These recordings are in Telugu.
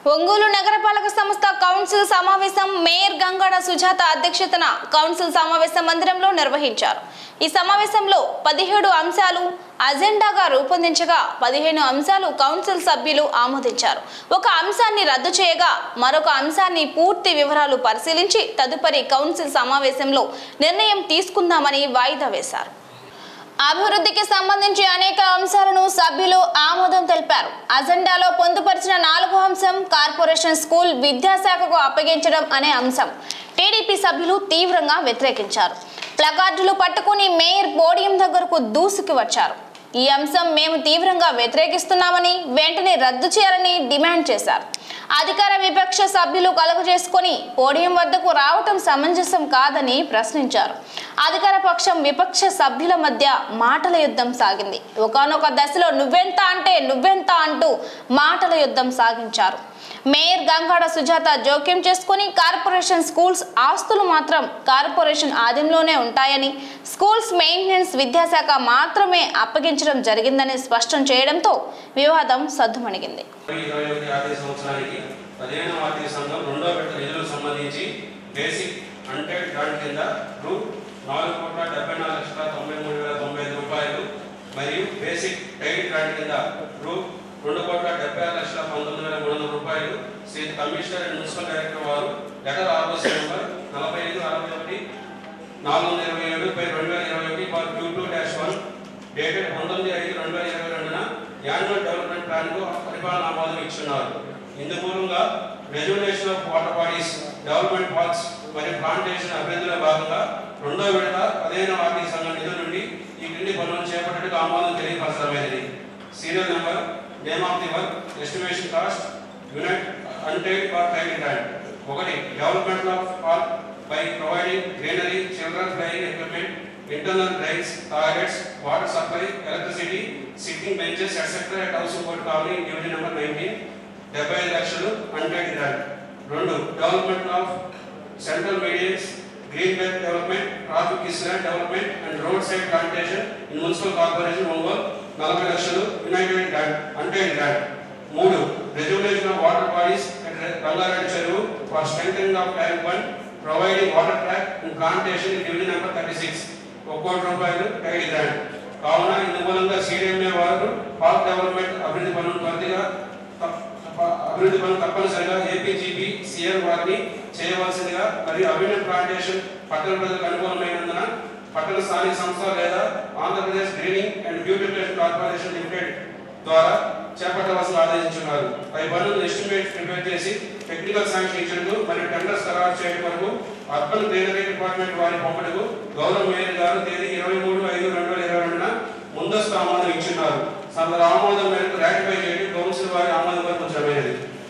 ఒంగోలు నగరపాలక సంస్థ కౌన్సిల్ సమావేశం మేయర్ గంగాడ సుజాత అధ్యక్షతన కౌన్సిల్ సమావేశ మందిరంలో నిర్వహించారు ఈ సమావేశంలో పదిహేడు అంశాలు అజెండాగా రూపొందించగా పదిహేను అంశాలు కౌన్సిల్ సభ్యులు ఆమోదించారు ఒక అంశాన్ని రద్దు చేయగా మరొక అంశాన్ని పూర్తి వివరాలు పరిశీలించి తదుపరి కౌన్సిల్ సమావేశంలో నిర్ణయం తీసుకుందామని వాయిదా వేశారు అభివృద్ధికి సంబంధించి అనేక అంశాలను సభ్యులు ఆమోదం తెలిపారు అజెండాలో పొందుపరిచిన నాలుగో అంశం కార్పొరేషన్ స్కూల్ విద్యాశాఖకు అప్పగించడం అనే అంశం టీడీపీ సభ్యులు తీవ్రంగా వ్యతిరేకించారు ప్లకార్డులు పట్టుకుని మేయర్ పోడియం దగ్గరకు దూసుకు వచ్చారు ఈ అంశం మేము తీవ్రంగా వ్యతిరేకిస్తున్నామని వెంటనే రద్దు చేయాలని డిమాండ్ చేశారు అధికార విపక్ష సభ్యులు కలుగు చేసుకుని పోడియం వద్దకు రావటం సమంజసం కాదని ప్రశ్నించారు అధికార పక్షం విపక్ష సభ్యుల మధ్య మాటల యుద్ధం సాగింది ఒకానొక దశలో నువ్వెంత అంటే నువ్వెంత అంటూ మాటల యుద్ధం సాగించారు మేయర్ గంగాడ సుజాత జోక్యం చేసుకుని కార్పొరేషన్ స్కూల్స్ ఆస్తులు మాత్రం కార్పొరేషన్ ఆధీనంలోనే ఉంటాయని స్కూల్స్ మెయింటెనెన్స్ విద్యాశాఖ మాత్రమే అప్పగించడం జరిగిందని స్పష్టం చేయడంతో వివాదం సద్దుమణిగింది ఇరవై ఒకటి ఆర్థిక సంవత్సరానికి పదిహేను ఆర్థిక సంఘం రెండో విడత నిధులకు సంబంధించి బేసిక్ అంటెడ్ గ్రాంట్ కింద రూ నాలుగు కోట్ల డెబ్బై నాలుగు లక్షల తొంభై మూడు వేల తొంభై ఐదు రూపాయలు మరియు బేసిక్ టైడ్ గ్రాంట్ కింద రూ రెండు కోట్ల డెబ్బై ఆరు లక్షల పంతొమ్మిది వేల మూడు వందల రూపాయలు Shri commissioner and municipal director వారు లెటర్ ఆర్ఓసి నెంబర్ నలభై ఐదు అరవై ఒకటి నాలుగు వందల ఇరవై ఏడు బై రెండు వేల ఇరవై ఒకటి for Q two dash one dated పంతొమ్మిది ఐదు రెండు వేల ఇరవై రెండున యాన్యువల్ డెవలప్మెంట్ ప్లాన్ కు పరిపాలన ఆమోదం ఇచ్చున్నారు ఇందు మూలంగా regulation of water bodies development parks మరియు ప్లాంటేషన్ అభివృద్ధిలో భాగంగా రెండో విడత పదిహేను ఆర్థిక సంఘం నిధుల నుండి ఈ క్రింది పనులను చేపట్టడానికి ఆమోదం తెలియపరచడమైనది serial number name of the work estimation cost unit untied for time grant ఒకటి development of park by providing greenery, children playing equipment, internal drains, toilets, water supply, electricity, sitting benches, etc. at Housing Board Colony, division number 19, డెబ్బై ఐదు లక్షలు అన్పేడ్ గ్రాంట్ రెండు development of central medians green belt development traffic island development and road side plantation in municipal corporation Ongole నలభై లక్షలు యునైటెడ్ గ్రాంట్ అన్పేడ్ గ్రాంట్ మూడు regulation of water bodies Rangareddy చెరువు for strength of tank bund providing water track and plantation in division number thirty six ఒక కోటి రూపాయలు టైడ్ గ్రాంట్ కావున ఇందు మూలంగా సిడిఎంఏ వారు పార్క్ డెవలప్మెంట్ అభివృద్ధి పనులు త్వరితగా తప్ప- తప్ప- అభివృద్ధి పనులు తప్పనిసరిగా ఏపీజీపీ సిఎల్ వారిని చేయవలసిందిగా మరియు అభివృద్ధి ప్లాంటేషన్ పట్టణ ప్రజలకు అనుకూలమైనందున పట్టణ స్థానిక సంస్థ లేదా Andhra Pradesh greening and beautification corporation limited ద్వారా చేపట్టవలసిన ఆదేశించున్నారు పై పనులను ఎస్టిమేట్ ప్రిపేర్ చేసి టెక్నికల్ శాంక్షన్ ఇచ్చేందుకు మరియు టెండర్స్ ఖరారు చేయడం వరకు అర్బన్ గ్రీనరీ డిపార్ట్మెంట్ వారి పంపటకు గౌరవ మేయర్ గారు తేదీ ఇరవై మూడు ఐదు రెండు వేల ఇరవై రెండున ముందస్తు ఆమోదం ఇచ్చున్నారు సదరు ఆమోదం మేరకు రాటిఫై చేయడం కౌన్సిల్ వారి ఆమోదం వరకు కొంచెమైనది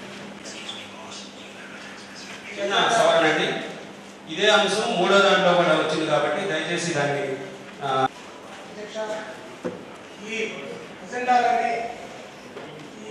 చిన్న సవరణ అండి ఇదే అంశం మూడో దాంట్లో కూడా వచ్చింది కాబట్టి దయచేసి దాన్ని ఆ, అధ్యక్ష ఈ ఎజెండాలోని ఈ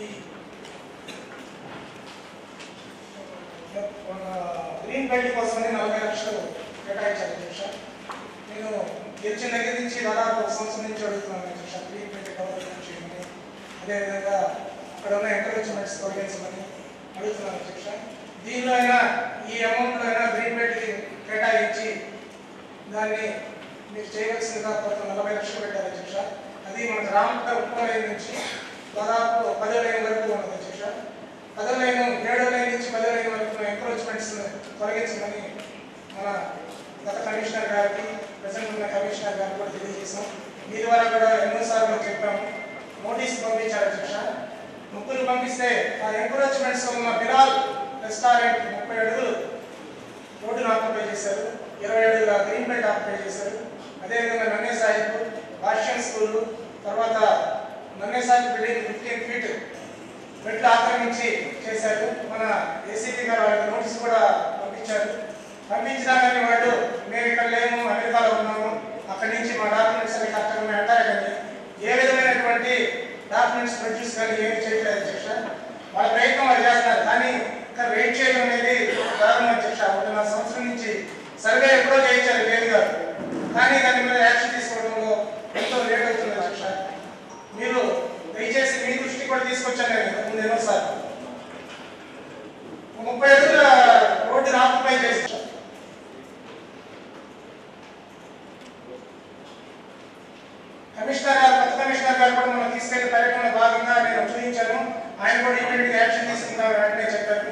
ఒక గ్రీన్ బెల్ట్ కోసమని నలభై లక్షలు కేటాయించారు అధ్యక్ష నేను గెలిచిన దగ్గర నుంచి దాదాపు ఒక సంవత్సరం నుంచి అడుగుతున్నాను అధ్యక్ష గ్రీన్ బెల్ట్ డెవలప్మెంట్ చేయమని అదేవిధంగా అక్కడ ఉన్న ఎంకరేజ్మెంట్స్ తొలగించమని అడుగుతున్నాను అధ్యక్ష దీనిలో అయినా ఈ అమౌంట్లో అయినా గ్రీన్ బెల్ట్ కేటాయించి దాన్ని మీరు చేయవలసిందిగా కొంత నలభై లక్షలు పెట్టారు అధ్యక్ష అది మన గ్రామ ఉప్పు లైన్ నుంచి దాదాపు పదో లైన్ వరకు ఉన్నది అధ్యక్ష పదో లైన్ ఏడో లైన్ నుంచి పదో లైన్ వరకు ఎంక్రోచ్మెంట్స్ తొలగించమని మన గత కమిషనర్ గారికి ప్రజెంట్ ఉన్న కమిషనర్ గారికి కూడా తెలియజేశాం మీ ద్వారా కూడా ఎన్నోసార్లు చెప్పాము నోటీస్ పంపించారు అధ్యక్ష ముగ్గురు పంపిస్తే ఆ ఎంక్రోచ్మెంట్స్ ఉన్న బిలాల్ రెస్టారెంట్ ముప్పై అడుగులు రోడ్డును ఆక్యుపై చేశారు ఇరవై అడుగుల గ్రీన్ బెల్ట్ ఆక్యుపై చేశారు అదేవిధంగా నన్నే సాహిబ్ భాష్యం స్కూల్ తర్వాత నన్నే సాహిబ్ బిల్డింగ్ ఫిఫ్టీన్ ఫీట్ మెట్లు ఆక్రమించి చేశారు మన ఏసీపీ గారు వాళ్ళకి నోటీస్ కూడా పంపించారు పంపించినా కానీ వాళ్ళు మేము ఇక్కడ లేము అమెరికాలో ఉన్నాము అక్కడి నుంచి మా డాక్యుమెంట్స్ అన్ని కరెక్ట్గా ఉన్నాయి అంటారు కానీ ఏ విధమైనటువంటి డాక్యుమెంట్స్ ప్రొడ్యూస్ కానీ ఏమి చేయట్లేదు అధ్యక్ష వాళ్ళ ప్రయత్నం వాళ్ళు చేస్తున్నారు కానీ ఇంకా వెయిట్ చేయడం అనేది ప్రారంభం అధ్యక్ష ఒకటిన్నర సంవత్సరం నుంచి సర్వే ఎప్పుడో చేయించారు వేలు గారు కానీ దాని మీద యాక్షన్ తీసుకోవడంలో ఎంతో లేట్ అవుతుంది అధ్యక్ష మీరు దయచేసి మీ దృష్టి కూడా తీసుకొచ్చాను నేను ముందు ఎన్నోసార్లు ముప్పై అడుగుల రోడ్డుని ఆక్యుపై చేసి కమిషనర్ గారు కొత్త కమిషనర్ గారు కూడా మనం తీసుకెళ్లి పర్యటనలో భాగంగా నేను చూపించాను ఆయన కూడా ఇమీడియట్ యాక్షన్ తీసుకుంటారు వెంటనే చెప్పారు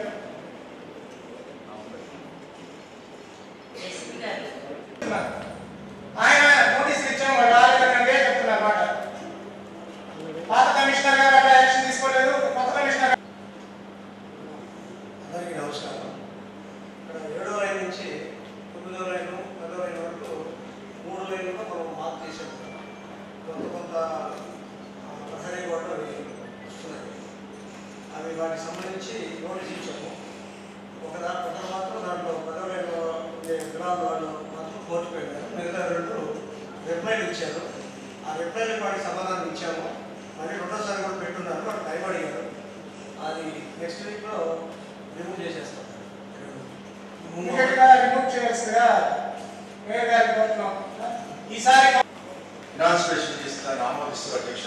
ఆయన నోటీస్ ఇచ్చాము వాళ్ళు రాలేదంటే చెప్తున్నారు మాట పాత కమిషనర్ గారు అక్కడ యాక్షన్ తీసుకోలేదు కొత్త కమిషనర్ గారు అందరికీ నమస్కారం ఇక్కడ ఏడో లైన్ నుంచి తొమ్మిదో లైన్ పదో లైన్ వరకు మూడు లైన్లో మనం మార్క్ చేసాం కొంత కొంత ప్రహరీ కూడా అవి వస్తున్నాయి అవి వాటికి సంబంధించి నోటీస్ ఇచ్చాము ఒక దా ఒకరు మాత్రం దాంట్లో పదో లైన్లో ఉండే విరాళాలు వాళ్ళు మాత్రం కోర్టుకు వెళ్ళారు మిగతా రెండు రిప్లైలు ఇచ్చారు ఆ రిప్లైలు వాటికి సమాధానం ఇచ్చాము మళ్ళీ రెండోసారి కూడా పెట్టున్నారు వాళ్ళు టైం అడిగారు అది నెక్స్ట్ వీక్లో రిమూవ్ చేసేస్తాం ఇమీడియట్ గా రిమూవ్ చేయాల్సిందిగా మేయర్ గారికి కోరుతున్నాం ఈసారి ఫినాన్స్ స్పెషల్ చేస్తున్న ఆమోదిస్తూ అధ్యక్ష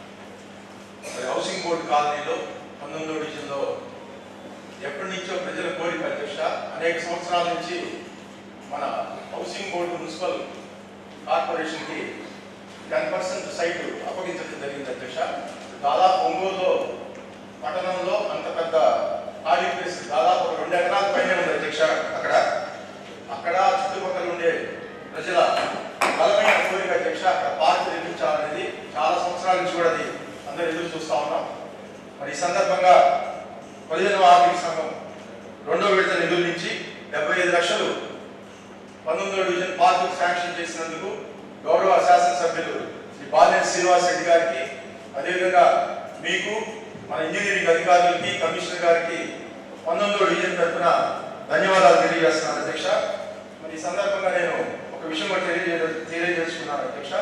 మరి హౌసింగ్ బోర్డు కాలనీలో పంతొమ్మిదో డివిజన్లో ఎప్పటి నుంచో ప్రజల కోరిక అధ్యక్ష అనేక సంవత్సరాల నుంచి మన హౌసింగ్ బోర్డు మున్సిపల్ కార్పొరేషన్కి టెన్ పర్సెంట్ సైట్ అప్పగించడం జరిగింది అధ్యక్ష దాదాపు ఒంగోలులో పట్టణంలో అంత పెద్ద ఖాళీ ప్లేస్ దాదాపు ఒక రెండు ఎకరాల పైన ఉంది అధ్యక్ష అక్కడ అక్కడ చుట్టుపక్కల ఉండే ప్రజల బలమైన కోరిక అధ్యక్ష అక్కడ పార్క్ నిర్మించాలనేది చాలా సంవత్సరాల నుంచి కూడా అది అందరూ ఎదురు చూస్తా ఉన్నాం మరి ఈ సందర్భంగా పదిహేనవ ఆర్థిక సంఘం రెండో విడత నిధుల నుంచి డెబ్బై ఐదు లక్షలు పంతొమ్మిదో డివిజన్ పార్కు శాంక్షన్ చేసినందుకు గౌరవ శాసనసభ్యులు శ్రీ బాలినేని శ్రీనివాస్ రెడ్డి గారికి అదేవిధంగా మీకు మన ఇంజనీరింగ్ అధికారులకి కమిషనర్ గారికి పంతొమ్మిదో డివిజన్ తరఫున ధన్యవాదాలు తెలియజేస్తున్నాను అధ్యక్ష మరి ఈ సందర్భంగా నేను ఒక విషయం కూడా తెలియజే తెలియజేసుకున్నాను అధ్యక్ష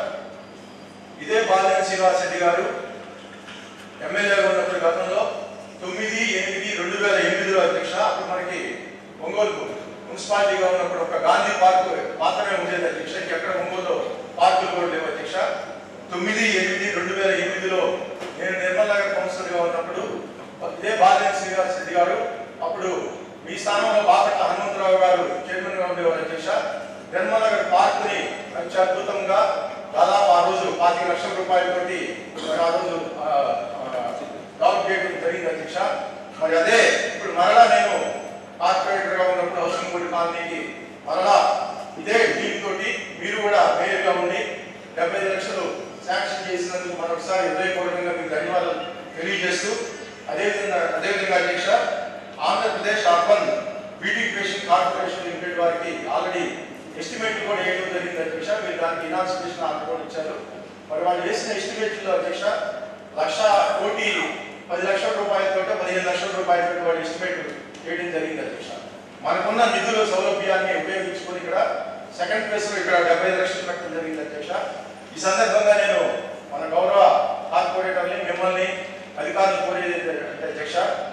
ఇదే బాలినేని శ్రీనివాస్ రెడ్డి గారు ఎమ్మెల్యేగా ఉన్నప్పుడు గతంలో తొమ్మిది ఎనిమిది రెండు వేల ఎనిమిదిలో అధ్యక్ష అప్పుడు మనకి ఒంగోలు మున్సిపాలిటీగా ఉన్నప్పుడు ఒక గాంధీ పార్క్ మాత్రమే ఉండేది అధ్యక్ష ఎక్కడ ఒంగోలులో పార్కులు కూడా లేవు అధ్యక్ష తొమ్మిది ఎనిమిది రెండు వేల ఎనిమిదిలో నేను నిర్మల్ నగర్ కౌన్సిలర్గా ఉన్నప్పుడు ఇదే బాలినేని శ్రీనివాస్ రెడ్డి గారు అప్పుడు మీ స్థానంలో బాపట్ల హనుమంతరావు గారు చైర్మన్ గా ఉండేవారు అధ్యక్ష నిర్మల్ నగర్ పార్క్ ని అత్యద్భుతంగా దాదాపు ఆ రోజు పాతిక లక్షల రూపాయలతోటి మరి ఆ రోజు ఆ, ఆ, డెవలప్ చేయడం జరిగింది అధ్యక్ష మరి అదే ఇప్పుడు మరలా నేను కార్పొరేటర్ గా ఉన్నప్పుడు హౌసింగ్ బోర్డు కాలనీకి మరలా ఇదే టీమ్ తోటి మీరు కూడా మేయర్ గా ఉండి డెబ్బై ఐదు లక్షలు శాంక్షన్ చేసినందుకు మరొకసారి హృదయపూర్వకంగా మీకు ధన్యవాదాలు తెలియజేస్తూ అదేవిధంగా అదేవిధంగా అధ్యక్ష Andhra Pradesh urban beautification corporation limited వారికి ఆల్రెడీ ఎస్టిమేట్ కూడా వేయడం జరిగింది అధ్యక్ష మీరు దానికి ఇనాన్సిపేషన్ ఆర్డర్ కూడా ఇచ్చారు మరి వాళ్ళు వేసిన ఎస్టిమేట్లో అధ్యక్ష లక్ష కోటి పది లక్షల రూపాయలతో పదిహేను లక్షల రూపాయలతో వాళ్ళు ఎస్టిమేట్ చేయడం జరిగింది అధ్యక్ష మనకున్న నిధుల సౌలభ్యాన్ని ఉపయోగించుకొని ఇక్కడ సెకండ్ ప్లేస్ లో ఇక్కడ డెబ్బై ఐదు లక్షలు పెట్టడం జరిగింది అధ్యక్ష ఈ సందర్భంగా నేను మన గౌరవ కార్పొరేటర్ని మిమ్మల్ని అధికారులు కోరేది ఏంటంటే అధ్యక్ష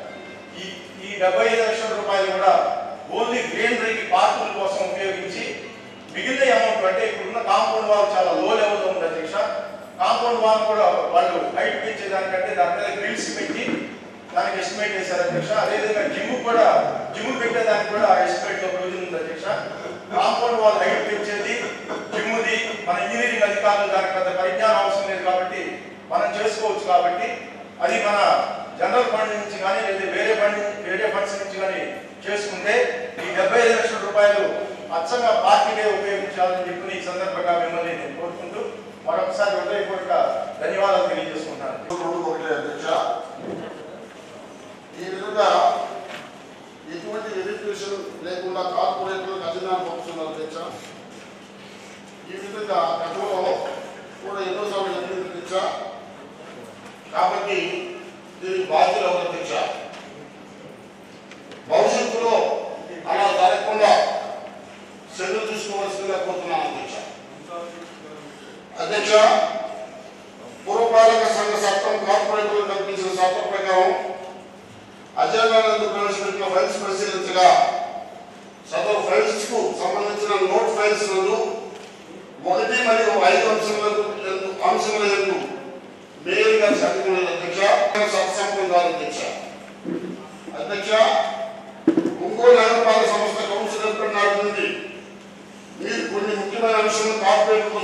ఈ ఈ డెబ్బై ఐదు లక్షల రూపాయలు కూడా ఓన్లీ గ్రీనరీకి పార్కుల కోసం ఉపయోగించి మిగిలిన అమౌంట్ అంటే ఇప్పుడున్న కాంపౌండ్ వాల్ చాలా లో లెవెల్లో ఉంది అధ్యక్ష కాంపౌండ్ వాల్ కూడా వాళ్ళు హైట్ పెంచేదానికంటే దాని మీద గ్రిల్స్ పెట్టి దానికి ఎస్టిమేట్ చేశారు అధ్యక్ష అదేవిధంగా జిమ్ కూడా జిమ్ పెట్టేదానికి కూడా ఎస్టిమేట్ లో ప్రొవిజన్ ఉంది అధ్యక్ష కాంపౌండ్ వాల్ హైట్ పెంచేది జిమ్ది మన ఇంజనీరింగ్ అధికారులు దానికి పెద్ద పరిజ్ఞానం అవసరం లేదు కాబట్టి మనం చేసుకోవచ్చు కాబట్టి అది మన జనరల్ ఫండ్ నుంచి కానీ లేదా వేరే ఫండ్ వేరే ఫండ్స్ నుంచి కానీ చేసుకుంటే ఈ డెబ్బై ఐదు లక్షల రూపాయలు అచ్చంగా పార్టీకే ఉపయోగించాలని చెప్పి ఈ సందర్భంగా మిమ్మల్ని నేను కోరుకుంటూ మరొకసారి హృదయపూర్వక ధన్యవాదాలు తెలియజేసుకుంటాను రెండు ఒకటి అధ్యక్ష ఈ విధంగా ఎటువంటి వెరిఫికేషన్ లేకుండా కార్పొరేట్లు ఖజానా పంపుతున్నారు అధ్యక్ష ఈ విధంగా గతంలో కూడా ఎన్నోసార్లు జరిగింది అధ్యక్ష కాబట్టి దీనికి బాధ్యులు ఎవరు అధ్యక్ష భవిష్యత్తులో అలా జరగకుండా చర్యలు తీసుకోవాల్సిందిగా కోరుతున్నాను అధ్యక్ష అధ్యక్ష పురపాలక సంఘ చట్టం కార్పొరేటర్లు కల్పించిన చట్టం ప్రకారం అజెండానందు ప్రవేశపెట్టిన ఫైల్స్ పరిశీలించగా సదరు ఫైల్స్ కు సంబంధించిన నోట్ ఫైల్స్ నందు ఒకటి మరియు ఐదు అంశములకు ఎందు- అంశముల ఎందు మేయర్ గారి సంతకం లేదు అధ్యక్ష సత్సంగం కాదు అధ్యక్ష అధ్యక్ష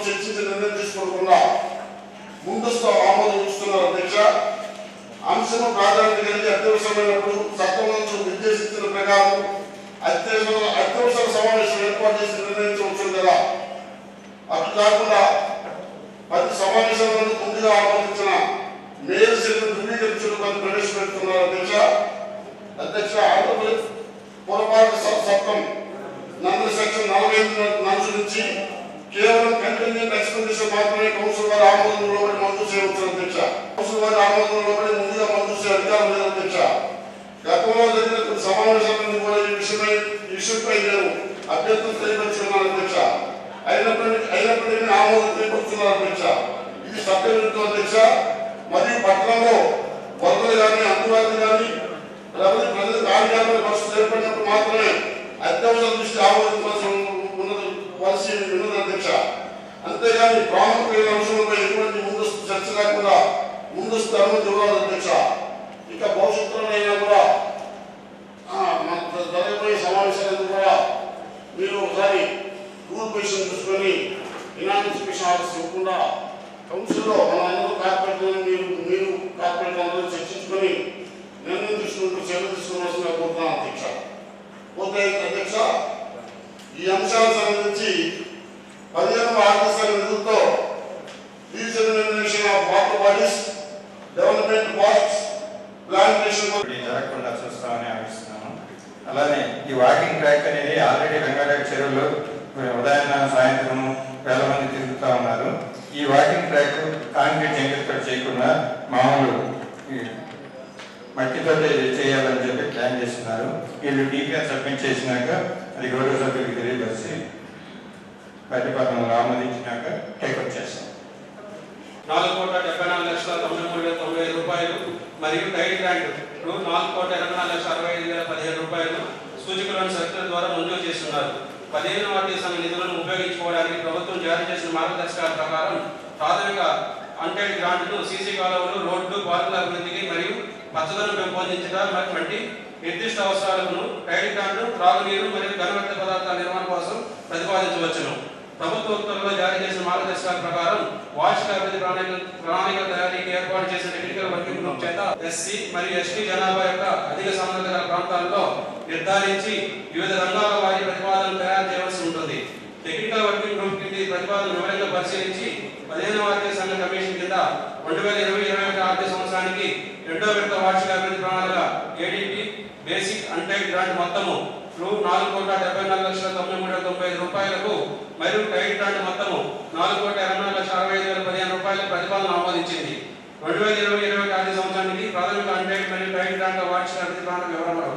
చర్చించి నిర్ణయం తీసుకోకుండా ముందస్తు ఆమోదం ఇస్తున్నారు అధ్యక్ష అంశము ప్రాధాన్యత కలిగి అత్యవసరమైనప్పుడు చట్టం నుంచి నిర్దేశించిన ప్రకారం అత్యవసర అత్యవసర సమావేశం ఏర్పాటు చేసి నిర్ణయించవచ్చు కదా అటు కాకుండా ప్రతి సమావేశంలో ముందుగా ఆమోదించిన మేయర్ సెల్లు ధృవీకరించడం పని ప్రవేశపెడుతున్నారు అధ్యక్ష అధ్యక్ష ఆంధ్రప్రదేశ్ పురపాలక స- చట్టం నంబర్ సెక్షన్ నలభై ఎనిమిది అనుసరించి కేవలం కంటిన్యూట్ ఎక్స్పెండిచర్ మాత్రమే కౌన్సిల్ వారి ఆమోదంలో పడి మంజూరు చేయవచ్చు అధ్యక్ష కౌన్సిల్ వారి ఆమోదంలో పడి ముందుగా మంజూరు చేసే అధికారం లేదు అధ్యక్ష గతంలో జరిగిన కొన్ని సమావేశాలను కూడా ఈ విషయమై ఈ విషయంపై నేను అభ్యర్థులు తెలియపరుచుకున్నాను అధ్యక్ష అయినప్పటికీ అయినప్పటికీ ఆమోదం తెలియపరుచున్నారు అధ్యక్ష ఇది చట్టవిరుద్ధం అధ్యక్ష మరియు పట్టణంలో వరదలు కానీ అందుబాటులు కానీ లేకపోతే ప్రజల కార్యాలయ పరిస్థితులు ఏర్పడినప్పుడు మాత్రమే అత్యవసర దృష్టి ఆమోదించవలసి ఉన్నది వలసి ఉన్నది అధ్యక్ష అంతేగాని ప్రాముఖ్యమైన అంశంపై ఎటువంటి ముందస్తు చర్చ లేకుండా ముందస్తు అనుమతి ఇవ్వాలి అధ్యక్ష ఇక భవిష్యత్తులోనైనా కూడా ఆ, మన జరగబోయే సమావేశాలను కూడా మీరు ఒకసారి రూల్ పొజిషన్ చూసుకొని ఇనామినేషన్ ఆఫీస్ ఇవ్వకుండా కౌన్సిల్లో మన అందరూ కార్పొరేట్ మీరు మీరు కార్పొరేట్ అందరూ చర్చించుకొని నిర్ణయం తీసుకుంటూ చర్య తీసుకోవాల్సిందిగా కోరుతున్నాను అధ్యక్ష పోతే అధ్యక్ష ఈ అంశాలకు సంబంధించి పదిహేను ఆర్టిస్టుల నిధులతో regeneration of water bodies development costs plantation ఇది జరగకుండా చూస్తామని ఆశిస్తున్నాము అలానే ఈ వాకింగ్ ట్రాక్ అనేది ఆల్రెడీ రంగారెడ్డి చెరువులో ఉదయం సాయంత్రం వేల మంది తిరుగుతూ ఉన్నారు ఈ వాకింగ్ ట్రాక్ కాంక్రీట్ జంగిల్తో చేయకుండా మామూలు ఈ మట్టితో చేయాలని చెప్పి ప్లాన్ చేస్తున్నారు వీళ్ళు డీపీఆర్ సబ్మిట్ చేసినాక అది గౌరవ సభ్యులకు తెలియపరిచి ప్రతిపాదనలు ఆమోదించినాక టేకప్ చేస్తాం నాలుగు కోట్ల డెబ్బై నాలుగు లక్షల తొంభై మూడు వేల తొంభై ఐదు రూపాయలు మరియు టైల్ గ్రాంట్ రు నాలుగు కోట్ల ఇరవై నాలుగు లక్షల అరవై ఐదు వేల పదిహేను రూపాయలు సూచికలను సర్కులర్ ద్వారా మంజూరు చేస్తున్నారు పదిహేను వాటి సంఘ నిధులను ఉపయోగించుకోవడానికి ప్రభుత్వం జారీ చేసిన మార్గదర్శకాల ప్రకారం ప్రాథమిక అంటైడ్ గ్రాంట్ను సీసీ కాలువలు రోడ్లు పార్కుల అభివృద్ధికి మరియు పచ్చదనం పెంపొందించడం మరి వంటి నిర్దిష్ట అవసరాలను టైల్ గ్రాంట్ త్రాగునీరు మరియు ఘనవర్త పదార్థాల నిర్మాణం కోసం ప్రతిపాదించవచ్చును ప్రభుత్వ ఉత్తర్వుల్లో జారీ చేసిన మార్గదర్శకాల ప్రకారం వార్షిక అభివృద్ధి ప్రణాళిక ప్రణాళిక తయారీకి ఏర్పాటు చేసిన టెక్నికల్ వర్కింగ్ గ్రూప్ చేత ఎస్సీ మరియు ఎస్టీ జనాభా యొక్క అధిక సాంద్రత గల ప్రాంతాల్లో నిర్ధారించి వివిధ రంగాల వారి ప్రతిపాదనలు తయారు చేయవలసి ఉంటుంది టెక్నికల్ వర్కింగ్ గ్రూప్ కింద ప్రతిపాదన వివరంగా పరిశీలించి పదిహేను ఆర్థిక సంఘ కమిషన్ కింద రెండు వేల ఇరవై ఇరవై ఒకటి ఆర్థిక సంవత్సరానికి రెండో విడత వార్షిక అభివృద్ధి ప్రణాళిక ఏడీపీ బేసిక్ అంటైడ్ గ్రాంట్ మొత్తము రూ నాలుగు కోట్ల డెబ్బై నాలుగు లక్షల తొంభై మూడు వేల తొంభై ఐదు రూపాయలకు మరియు టైడ్ గ్రాంట్ మొత్తము నాలుగు కోట్ల ఇరవై నాలుగు లక్షల అరవై ఐదు వేల పదిహేను రూపాయల ప్రతిపాదన ఆమోదించింది రెండు వేల ఇరవై ఇరవై ఒకటి ఆర్థిక సంవత్సరానికి ప్రాథమిక అంటైడ్ మరియు టైడ్ గ్రాంట్ వార్షిక అభివృద్ధి ప్రణాళిక వివరాలు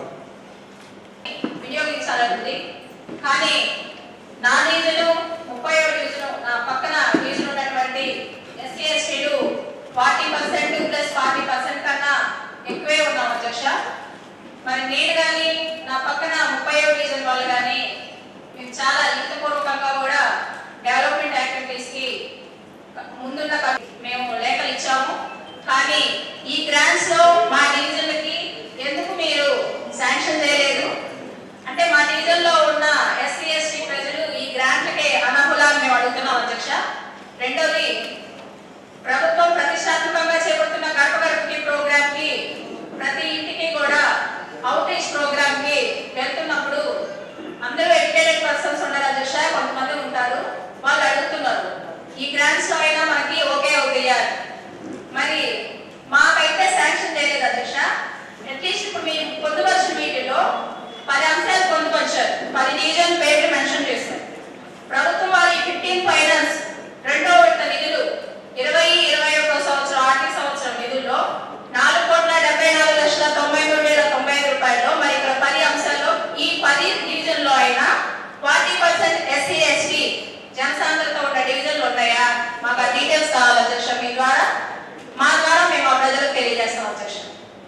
వినియోగించాలనుంది కానీ నా నిధులు ముప్పై ఏడు నిధులు నా పక్కన నిధులు ఉన్నటువంటి ఎస్సీ ఎస్టీలు forty percent plus forty percent కన్నా ఎక్కువే ఉన్నాం అధ్యక్ష మరి నేను కానీ నా పక్కన ముప్పై ఏడు డివిజన్ వాళ్ళు కానీ మేము చాలా లిఖితపూర్వకంగా కూడా డెవలప్మెంట్ యాక్టివిటీస్ కి ముందున్న క- మేము లేఖలు ఇచ్చాము కానీ ఈ గ్రాంట్స్ లో మా డివిజన్లకి ఎందుకు మీరు శాంక్షన్ చేయలేదు అంటే మా డివిజన్ లో ఉన్న ఎస్సీ ఎస్టీ ప్రజలు ఈ గ్రాంట్లకే అనర్హులని మేము అడుగుతున్నాం అధ్యక్ష రెండోది ప్రభుత్వం ప్రతిష్టాత్మకంగా చేపడుతున్న గడప గడపకి ప్రోగ్రామ్ కి ప్రతి ఇంటికి కూడా అవుట్ రీచ్ ప్రోగ్రామ్ కి వెళ్తున్నప్పుడు అందరూ ఎడ్యుకేటెడ్ పర్సన్స్ ఉన్నారు అధ్యక్ష కొంతమంది ఉంటారు వాళ్ళు అడుగుతున్నారు ఈ గ్రాంట్స్ లో అయినా మనకి ఓకే అవుతాయని మరి మాకైతే శాంక్షన్ చేయలేదు అధ్యక్ష అట్లీస్ట్ ఇప్పుడు మీరు పొందుపరిచిన వీటిలో పది అంశాలు పొందుపరిచారు పది డివిజన్ పేర్లు మెన్షన్ చేశారు ప్రభుత్వం వారి ఫిఫ్టీన్ ఫైనాన్స్ రెండో విడత నిధులు ఇరవై ఇరవై ఒక్క సంవత్సరం ఆర్థిక సంవత్సరం నిధుల్లో నాలుగు కోట్ల డెబ్బై నాలుగు లక్షల తొంభై మూడు వేల తొంభై ఐదు రూపాయలు మరి ఇక్కడ పది అంశాలు ఈ పది డివిజన్ లో అయినా ఫార్టీ పర్సెంట్ ఎస్సీ ఎస్టీ జనసాంద్రత ఉన్న డివిజన్లు ఉన్నాయా మాకు ఆ డీటెయిల్స్ కావాలి అధ్యక్ష మీ ద్వారా మా ద్వారా మేము ఆ ప్రజలకు తెలియజేస్తాం అధ్యక్ష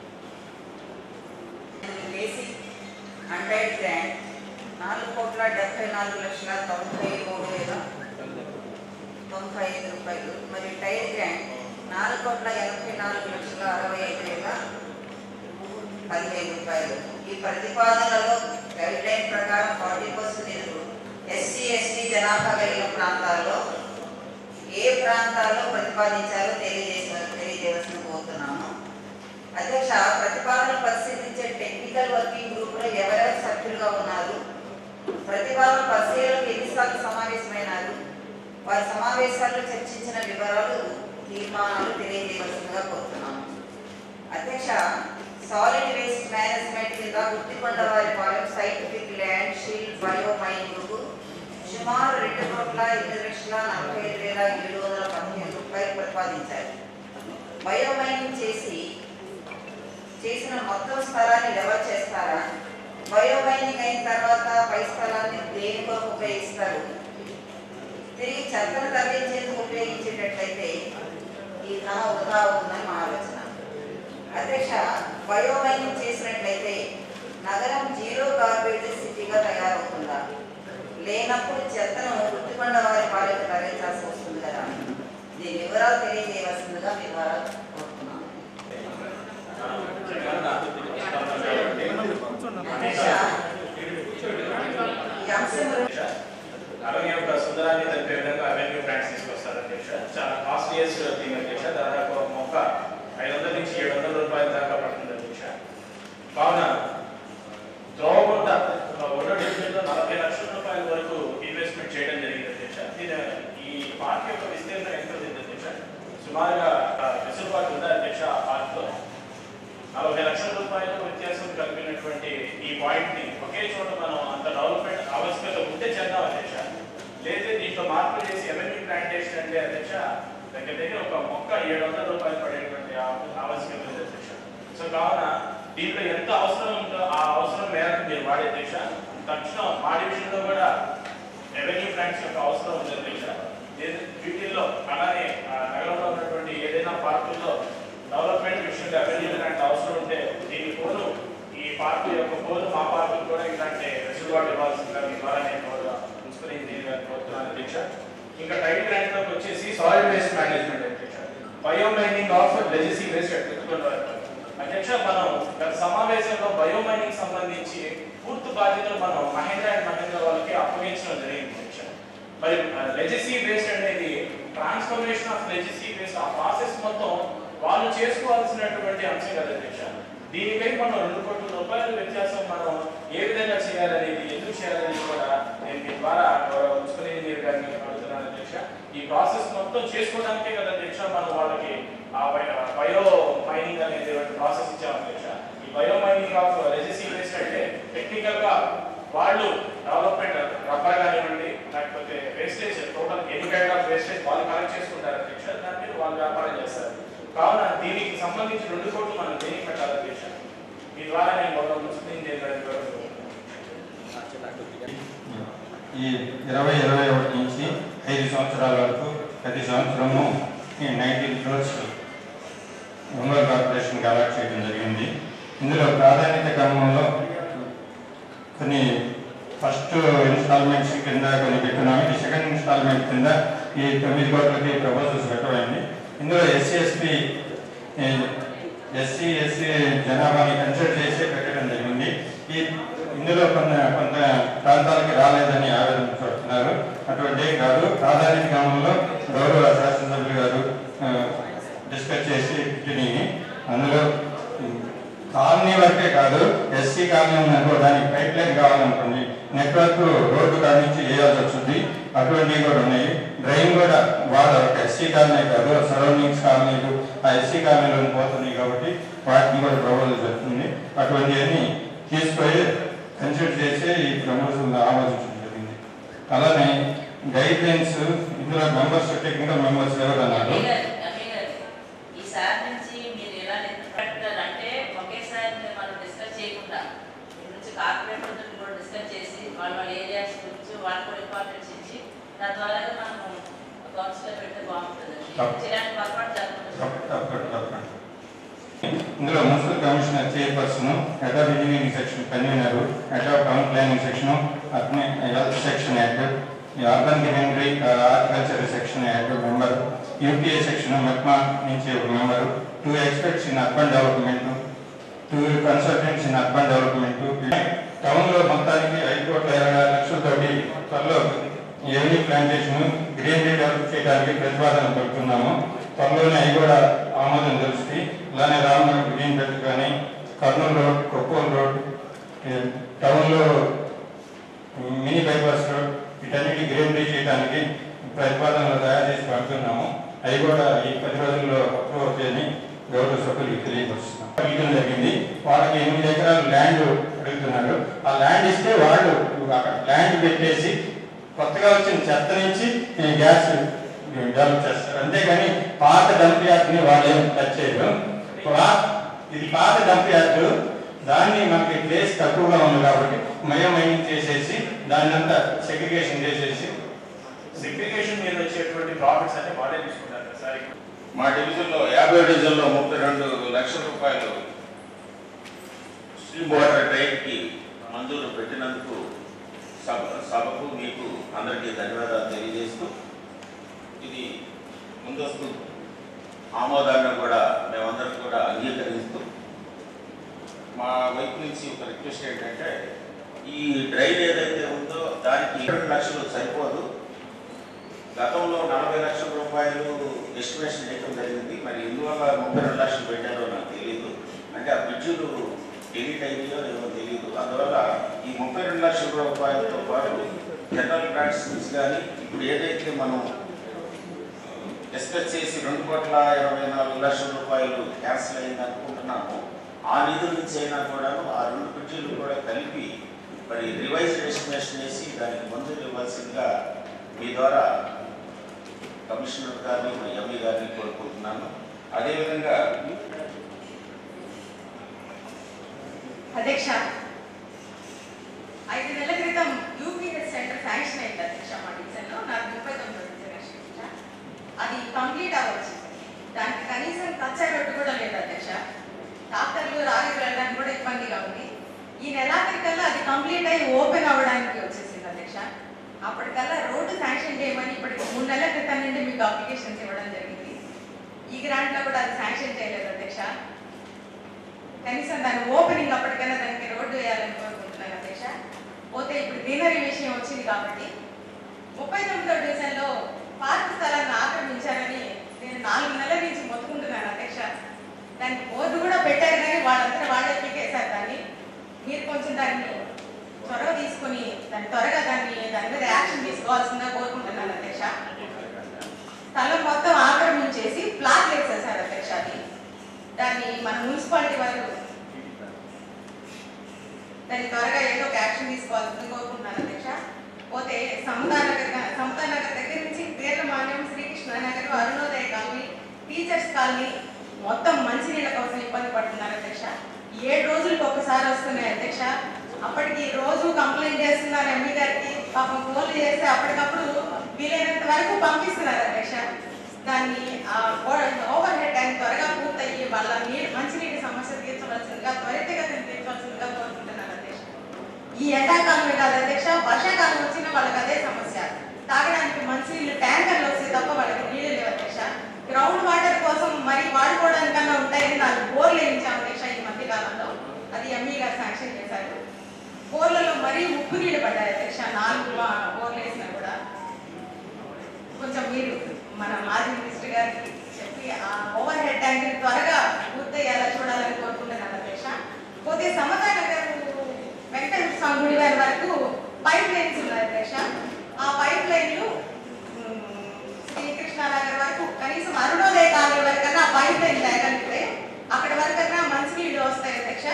బేసిక్ అండైడ్ గ్రాంట్ నాలుగు కోట్ల డెబ్బై నాలుగు లక్షల తొంభై మూడు వేల తొంభై ఐదు రూపాయలు మరియు టైర్ గ్రాంట్ నాలుగు కోట్ల ఎనభై నాలుగు లక్షల అరవై ఐదు వేల పదిహేను రూపాయలు ఈ ప్రతిపాదనలో గైడ్ లైన్ ప్రకారం ఫార్టీ పర్సెంట్ నిధులు ఎస్సీ ఎస్టీ జనాభా కలిగిన ప్రాంతాల్లో ఏ ప్రాంతాల్లో ప్రతిపాదించాలో తెలియజేస తెలియజేయవలసిన కోరుతున్నాము అధ్యక్ష ప్రతిపాదన పరిశీలించే టెక్నికల్ వర్కింగ్ గ్రూప్ లో ఎవరెవరు సభ్యులుగా ఉన్నారు ప్రతిపాదన పరిశీలనకు ఎన్నిసార్లు సమావేశమైనారు వారి సమావేశాల్లో చర్చించిన వివరాలు తీర్మానాలు తెలియజేయవలసిందిగా కోరుతున్నాము అధ్యక్ష సాలిడ్ వేస్ట్ మేనేజ్మెంట్ కింద గుర్తికొండ వారి Palem scientific land shield bio mining సుమారు రెండు కోట్ల ఎనిమిది లక్షల నలభై ఐదు వేల ఏడు వందల పదిహేను రూపాయలు ప్రతిపాదించారు బయో మైనింగ్ చేసి చేసిన మొత్తం స్థలాన్ని లెవెల్ చేస్తారా బయో మైనింగ్ అయిన తర్వాత పై స్థలాన్ని దేని కొరకు ఉపయోగిస్తారు తిరిగి చెత్తను తరలించేందుకు ఉపయోగించేటట్లయితే ఈ ధన వృధా అవుతుందని మా ఆలోచన అధ్యక్ష బయో మైనింగ్ చేసినట్లయితే నగరం జీరో గార్బేజ్ సిటీగా తయారవుతుందా లేనప్పుడు చెత్తను గుర్తుకొండ వారి పాలక తరలించాల్సి వస్తుంది కదా దీని వివరాలు తెలియజేయవలసిందిగా మీ ద్వారా కోరుతున్నాను అధ్యక్ష ఈ అంశం గురించి అవన్నీ యొక్క సుందరాన్ని తెలిపే విధంగా అవెన్యూ బ్రాండ్స్ తీసుకొస్తారు అధ్యక్ష చాలా కాస్ట్లీయెస్ట్ థింగ్ అధ్యక్ష దాదాపు ఒక మొక్క ఐదు వందల నుంచి ఏడు వందల రూపాయల దాకా పడుతుంది అధ్యక్ష కావున ద్రోవగుంట ఉన్న డివిజన్లో నలభై లక్షల రూపాయల వరకు ఇన్వెస్ట్మెంట్ చేయడం జరిగింది అధ్యక్ష దీని ఈ పార్క్ యొక్క విస్తీర్ణం ఎంత ఉంది అధ్యక్ష సుమారుగా ఆ, వెసులుబాటు ఉందా అధ్యక్ష ఆ పార్క్లో నలభై లక్షల రూపాయలు వ్యత్యాసం కలిపినటువంటి ఈ పాయింట్ ని ఒకే చోట మనం అంత డెవలప్మెంట్ ఆవశ్యకత ఉంటే చేద్దాం అధ్యక్ష లేదా దీంట్లో మార్పులు చేసి ఎవెన్యూ ప్లాంటేషన్ అంటే అధ్యక్ష దగ్గర దగ్గర ఒక మొక్క ఏడు వందల రూపాయలు పడేటువంటి ఆవ- ఆవశ్యకత ఉంది అధ్యక్ష సో కావున దీంట్లో ఎంత అవసరం ఉందో ఆ అవసరం మేరకు మీరు వాడే అధ్యక్ష తక్షణం మా డివిజన్లో కూడా రెవెన్యూ ప్లాంట్స్ యొక్క అవసరం ఉంది అధ్యక్ష లేదు- వీటిల్లో అలానే ఆ, నగరంలో ఉన్నటువంటి ఏదైనా పార్కుల్లో డెవలప్మెంట్ విషయంలో రెవెన్యూ ప్లాంట్ అవసరం ఉంటే దీని పోను ఈ పార్కు యొక్క పోను మా పార్కు కూడా ఇలాంటి వెసులుబాటు ఇవ్వాల్సిందిగా మీ ద్వారా నేను కోరు- మున్సిపల్ ఇంజనీర్ గారిని కోరుతున్నాను అధ్యక్ష ఇంకా టైం గ్రాంట్ లోకి వచ్చేసి సాయిల్ వేస్ట్ మేనేజ్మెంట్ అధ్యక్ష bio mining of legacy waste అధ్యక్ష మనం గత సమావేశంలో బయో మైనింగ్ సంబంధించి పూర్తి బాధ్యతలు మనం మహేంద్ర అండ్ మహేంద్ర వాళ్ళకి అప్పగించడం జరిగింది అధ్యక్ష మరి లెజెసీ వేస్ట్ అనేది ట్రాన్స్ఫర్మేషన్ ఆఫ్ లెజెసీ వేస్ట్ ఆ ప్రాసెస్ మొత్తం వాళ్ళు చేసుకోవాల్సినటువంటి అంశం కదా అధ్యక్ష దీనిపై మనం రెండు కోట్ల రూపాయల వ్యత్యాసం మనం ఏ విధంగా చేయాలనేది ఎందుకు చేయాలనేది కూడా నేను మీ ద్వారా గౌరవ మున్సిపల్ ఇంజనీర్ గారిని అడుగుతున్నాను అధ్యక్ష ఈ ప్రాసెస్ మొత్తం చేసుకోవడానికే కదా అధ్యక్ష మనం వాళ్ళకి ఆ బయ- బయో మైనింగ్ అనేది ప్రాసెస్ ఇచ్చాం అధ్యక్ష ఈ bio mining of legacy waste అంటే టెక్నికల్ గా వాళ్ళు డెవలప్మెంట్ రబ్బర్ కానివ్వండి లేకపోతే వేస్టేజ్ టోటల్ ఎన్ని కైండ్ ఆఫ్ వేస్టేజ్ వాళ్ళు కలెక్ట్ చేసుకుంటారు అధ్యక్ష దాని మీద వాళ్ళు వ్యాపారం చేస్తారు కావున దీనికి సంబంధించి రెండు కోట్లు మనం దేనికి పెట్టాలి అధ్యక్ష మీ ద్వారా నేను గౌరవ మున్సిపల్ ఇంజనీర్ గారి ద్వారా ఈ ఇరవై ఇరవై ఒకటి నుంచి ఐదు సంవత్సరాల వరకు ప్రతి సంవత్సరము ఈ నైన్టీన్ క్రోర్స్ ఒంగోలు కార్పొరేషన్కి అలాట్ చేయడం జరిగింది ఇందులో ప్రాధాన్యత క్రమంలో కొన్ని ఫస్ట్ ఇన్స్టాల్మెంట్స్ కింద కొన్ని పెట్టున్నాము ఈ సెకండ్ ఇన్స్టాల్మెంట్ కింద ఈ తొమ్మిది కోట్లకి ప్రపోజల్స్ పెట్టమైంది ఇందులో ఎస్సీ ఎస్పీ ఎస్సీ ఎస్సీ జనాభాని కన్సిడర్ చేసి పెట్టడం జరిగింది ఈ ఇందులో కొంత కొంత ప్రాంతాలకి రాలేదని ఆవేదన పడుతున్నారు అటువంటి ఏం కాదు ప్రాధాన్యత క్రమంలో గౌరవ శాసనసభ్యులు గారు ఆ, డిస్కస్ చేసి వీటిని అందులో కాలనీ వరకే కాదు ఎస్సీ కాలనీ ఉందనుకో దానికి పైప్ లైన్ కావాలనుకోండి నెట్వర్క్ రోడ్డు కాడ నుంచి వేయాల్సి వస్తుంది అటువంటివి కూడా ఉన్నాయి డ్రైన్ కూడా వాళ్ళ ఒక ఎస్సీ కాలనీ కాదు సరౌండింగ్స్ కాలనీలు ఆ ఎస్సీ కాలనీలో పోతున్నాయి కాబట్టి వాటిని కూడా ప్రపోజల్ జరుగుతుంది అటువంటివన్నీ తీసుకొని కన్సిడర్ చేసి ఈ ప్రమోషన్ ఆమోదించడం జరిగింది అలానే గైడ్ లైన్స్ ఇందులో మెంబర్స్ టెక్నికల్ మెంబర్స్ ఎవరు అన్నారు అమ్మే గారు, అమ్మే గారు, ఈసారి నుంచి మీరు ఎలా నిర్ణయించారు అంటే ఒకేసారి మనం డిస్కస్ చేయకుండా ఈ నుంచి కార్పొరేటర్తో కూడా డిస్కస్ చేసి వాళ్ళ వాళ్ళ ఏరియాస్ గురించి వాళ్ళ కూడా ఇంపార్టెన్స్ ఇచ్చి తద్వారా మనం కౌన్సిలర్ పెడితే బాగుంటుంది తప్ప- ఇలాంటి పొరపాటు జరగకుండా తప్ప- తప్ప- తప్ప. ఇందులో municipal commissioner chairperson head of engineering section convener head of town planning section అట్నే హెల్త్ సెక్షన్ హెడ్ అర్బన్ గివెండరీ horticulture section head member UPA section MEPMA నుంచి ఒక member two experts in urban development two consultants in urban development town లో మొత్తానికి ఐదు కోట్ల ఇరవై ఆరు లక్షలతోటి త్వరలో ఎవరీ ప్లాంటేషన్ గ్రీనరీ డెవలప్ చేయడం చేయడానికి ప్రతిపాదన పడుతున్నాము త్వరలోనే అవి కూడా ఆమోదం తెలుస్తుంది అలానే రామనగర్ గ్రీన్ బెల్ట్ కానీ కర్నూలు రోడ్ కొప్పూరు రోడ్ ఈ టౌన్లో మినీ బైపాస్ రోడ్ వీటన్నిటి గ్రీనరీ చేయడానికి ప్రతిపాదనలు తయారు చేసి పడుతున్నాము అవి కూడా ఈ పది రోజుల్లో అప్రూవ్ అవుతాయని గౌరవ సభ్యులకు తెలియపరుస్తున్నాం ఇవ్వడం జరిగింది వాళ్ళకి ఎనిమిది ఎకరాలు ల్యాండ్ అడుగుతున్నారు ఆ ల్యాండ్ ఇస్తే వాళ్ళు అక్కడ ల్యాండ్ పెట్టేసి కొత్తగా వచ్చిన చెత్త నుంచి ఈ గ్యాస్ డెవలప్ చేస్తారు అంతేగాని పాత డంప్ యార్డ్ని వాళ్ళు ఏం టచ్ చేయరు పా- ఇది పాత డంప్ యార్డ్ దాన్ని మనకి ప్లేస్ తక్కువగా ఉంది కాబట్టి మయం మైనింగ్ చేసేసి దాన్ని అంతా సెగ్రిగేషన్ చేసేసి సెగ్రిగేషన్ మీద వచ్చేటువంటి ప్రాఫిట్స్ అన్ని వాళ్ళే తీసుకుంటారు కదా సార్ మా డివిజన్లో యాభై డివిజన్లో ముప్పై రెండు లక్షల రూపాయలు స్ట్రీమ్ వాటర్ ట్రైన్కి మంజూరు పెట్టినందుకు సభ సభకు మీకు అందరికీ ధన్యవాదాలు తెలియజేస్తూ ఇది ముందస్తు ఆమోదాన్ని కూడా మేమందరం కూడా అంగీకరిస్తూ మా వైపు నుంచి ఒక రిక్వెస్ట్ ఏంటంటే ఈ డ్రైన్ ఏదైతే ఉందో దానికి రెండు లక్షలు సరిపోదు గతంలో నలభై లక్షల రూపాయలు ఎస్టిమేషన్ చేయడం జరిగింది మరి ఎందువల్ల ముప్పై రెండు లక్షలు పెట్టారో నాకు తెలియదు అంటే ఆ బ్రిడ్జులు డిలీట్ అయ్యాయో ఏమో తెలియదు అందువల్ల ఈ ముప్పై రెండు లక్షల రూపాయలతో పాటు జనరల్ ప్రాక్టీస్ కానీ ఇప్పుడు ఏదైతే మనం డిస్కస్ చేసి రెండు కోట్ల ఇరవై నాలుగు లక్షల రూపాయలు క్యాన్సిల్ అయింది అనుకుంటున్నాము ఆ నిధుల నుంచి అయినా కూడాను ఆ రెండు బ్రిడ్జిలు కూడా కలిపి మరి రివైజ్డ్ ఎస్టిమేషన్ వేసి దానికి మంజూరు ఇవ్వాల్సిందిగా మీ ద్వారా కమిషనర్ గారిని మా ఎంఈ గారిని కోరుకుంటున్నాను అదేవిధంగా అధ్యక్ష ఐదు నెలల క్రితం యూపీఎస్ సెంటర్ శాంక్షన్ అయింది అధ్యక్ష మా డివిజన్లో నాకు ముప్పై తొమ్మిది డివిజన్ అధ్యక్ష అది కంప్లీట్ అవ్వచ్చు దానికి కనీసం కచ్చా రొట్టు కూడా లేదు అధ్యక్ష డాక్టర్లు రాగి వెళ్ళడానికి కూడా ఇబ్బందిగా ఉంది ఈ నెలాఖరికల్లా అది కంప్లీట్ అయ్యి ఓపెన్ అవ్వడానికి వచ్చేసింది అధ్యక్ష అప్పటికల్లా రోడ్డు శాంక్షన్ చేయమని ఇప్పటికి మూడు నెలల క్రితం నుండి మీకు అప్లికేషన్స్ ఇవ్వడం జరిగింది ఈ గ్రాంట్లో కూడా అది శాంక్షన్ చేయలేదు అధ్యక్ష కనీసం దాని ఓపెనింగ్ అప్పటికైనా దానికి రోడ్డు వేయాలని కోరుకుంటున్నాను అధ్యక్ష పోతే ఇప్పుడు గ్రీనరీ విషయం వచ్చింది కాబట్టి ముప్పై తొమ్మిదో డివిజన్లో పార్క్ స్థలాన్ని ఆక్రమించారని నేను నాలుగు నెలల నుంచి మొత్తుకుంటున్నాను అధ్యక్ష దానికి బోర్డు కూడా పెట్టారు కానీ వాళ్ళందరూ వాళ్ళే పీకేశారు దాన్ని మీరు కొంచెం దాన్ని చొరవ తీసుకొని దాన్ని త్వరగా దాన్ని దాని మీద యాక్షన్ తీసుకోవాల్సిందిగా కోరుకుంటున్నాను అధ్యక్ష స్థలం మొత్తం ఆక్రమించేసి ప్లాట్లు వేసేసారు అధ్యక్ష అది దాన్ని మన మున్సిపాలిటీ వారు దాన్ని త్వరగా ఏదో ఒక యాక్షన్ తీసుకోవాల్సింది కోరుకుంటున్నాను అధ్యక్ష పోతే సమతా నగర్ గా- సమతా నగర్ దగ్గర నుంచి పేర్ల మాన్యం శ్రీకృష్ణ నగర్ అరుణోదయ కాలనీ టీచర్స్ కాలనీ మొత్తం మంచినీళ్ళ కోసం ఇబ్బంది పడుతున్నారు అధ్యక్ష ఏడు రోజులకు ఒకసారి వస్తున్నాయి అధ్యక్ష అప్పటికి రోజు కంప్లైంట్ చేస్తున్నారు ఎంపీ గారికి పాపం ఫోన్లు చేస్తే అప్పటికప్పుడు వీలైనంత వరకు పంపిస్తున్నారు అధ్యక్ష దాన్ని ఓవర్ హెడ్ ట్యాంక్ త్వరగా పూర్తయ్యి వాళ్ళ నీరు మంచినీటి సమస్య తీర్చవలసిందిగా త్వరితగతిని తీర్చవలసిందిగా కోరుకుంటున్నాను అధ్యక్ష ఈ ఎండాకాలమే కాదు అధ్యక్ష వర్షాకాలం వచ్చినా వాళ్ళకి అదే సమస్య తాగడానికి మంచినీళ్ళు ట్యాంకర్లు వస్తే తప్ప వాళ్ళకి నీళ్ళు లేవు అధ్యక్ష గ్రౌండ్ వాటర్ కోసం మరి వాడుకోవడానికన్నా ఉంటాయని నాలుగు బోర్లు వేయించాం అధ్యక్ష ఈ మధ్య కాలంలో అది ఎంఈ గారు శాంక్షన్ చేశారు బోర్లలో మరీ ఉప్పు నీళ్ళు పడ్డాయి అధ్యక్ష నాలుగు మా- బోర్లు వేసినా కూడా కొంచెం మీరు మన మాజీ మినిస్టర్ గారికి చెప్పి ఆ ఓవర్ హెడ్ ట్యాంక్ త్వరగా పూర్తయ్యేలా చూడాలని కోరుకుంటున్నాను అధ్యక్ష పోతే సమతా నగర్ వెంకటేశ్వర స్వామి గుడి వారి వరకు పైప్ లైన్స్ ఉన్నాయి అధ్యక్ష ఆ పైప్ లైన్లు ఉమ్, శ్రీకృష్ణానగర్ వరకు కనీసం అరుణోదయ కాలనీ వరకన్నా ఆ పైప్ లైన్ లేగలిగితే అక్కడ వరకన్నా మంచినీళ్ళు వస్తాయి అధ్యక్ష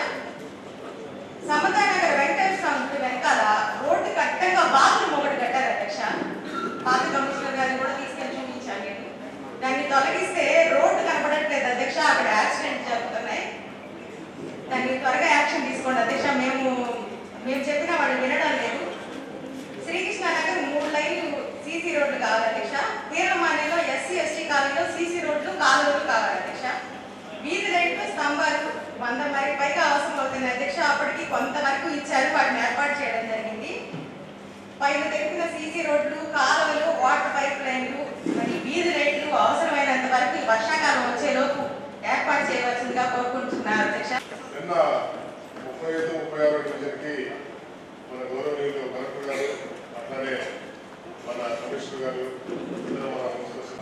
సమతా నగర్ వెంకటేశ్వర స్వామి గుడి వెనకాల రోడ్డు కట్టంగా బాత్రూమ్ ఒకటి కట్టారు అధ్యక్ష పాత కమిషనర్ గారిని కూడా తీసుకెళ్ళి చూపించాను నేను దాన్ని తొలగిస్తే రోడ్డు కనపడట్లేదు అధ్యక్ష అక్కడ యాక్సిడెంట్ జరుగుతున్నాయి దాన్ని త్వరగా యాక్షన్ తీసుకోండి అధ్యక్ష మేము మేము చెప్పిన వాళ్ళు వినడం లేదు శ్రీకృష్ణ నగర్ మూడు లైన్లు సీసీ రోడ్లు కావాలి అధ్యక్ష తీరమానేలో ఎస్సీ ఎస్టీ కాలనీలో సీసీ రోడ్లు కాలువలు కావాలి అధ్యక్ష వీధి లైట్లు స్తంభాలు వంద మరి పైగా అవసరం అవుతుంది అధ్యక్ష అప్పటికి కొంతవరకు ఇచ్చారు వాటిని ఏర్పాటు చేయడం జరిగింది పైన తెలిపిన సీసీ రోడ్లు కాలువలు వాటర్ పైప్ లైన్లు మరి వీధి లైట్లు అవసరమైనంత వరకు ఈ వర్షాకాలం వచ్చేలోపు ఏర్పాటు చేయవలసిందిగా కోరుకుంటున్నారు అధ్యక్ష నిన్న ముప్పై ఐదు ముప్పై ఆరు డివిజన్కి మన గౌరవనీయులు కలెక్టర్ గారు అట్లానే మన కమిషనర్ గారు ఇద్దరు మన మున్సిపల్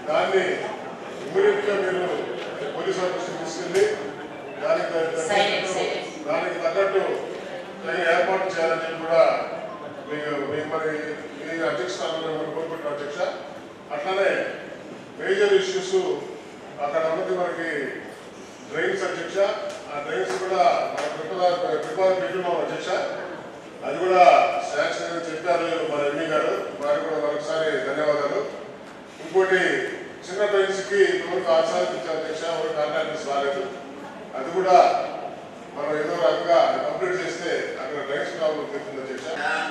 దాన్ని ఇమీడియట్ గా మీరు పోలీస్ ఆఫీస్కి తీసుకెళ్ళి దానికి Silence, తగ్గట్టు silence. దానికి తగ్గట్టు తగిన ఏర్పాటు చేయాలని చెప్పి కూడా మీకు మీకు మరి మీ అధ్యక్షస్థానంలో మనం కోరుకుంటున్నాం అధ్యక్ష అట్లానే మేజర్ ఇష్యూస్ అక్కడ ఉన్నది మనకి డ్రైన్స్ అధ్యక్ష ఆ డ్రైన్స్ కూడా మన ప్రిపేర్ ప్రిపేర్ పెట్టున్నాం అధ్యక్ష అది కూడా శాంక్షన్ అని చెప్పారు మన ఎంఈ గారు వారికి కూడా మరొకసారి ధన్యవాదాలు ఇంకోటి చిన్న డ్రైన్స్ కి ఇంతవరకు ఆచారించారు అధ్యక్ష ఎవరు కాంట్రాక్టర్స్ రాలేదు అది కూడా మనం ఏదో రకంగా కంప్లీట్ చేస్తే అక్కడ డ్రైన్స్ ప్రాబ్లం తీరుతుంది అధ్యక్ష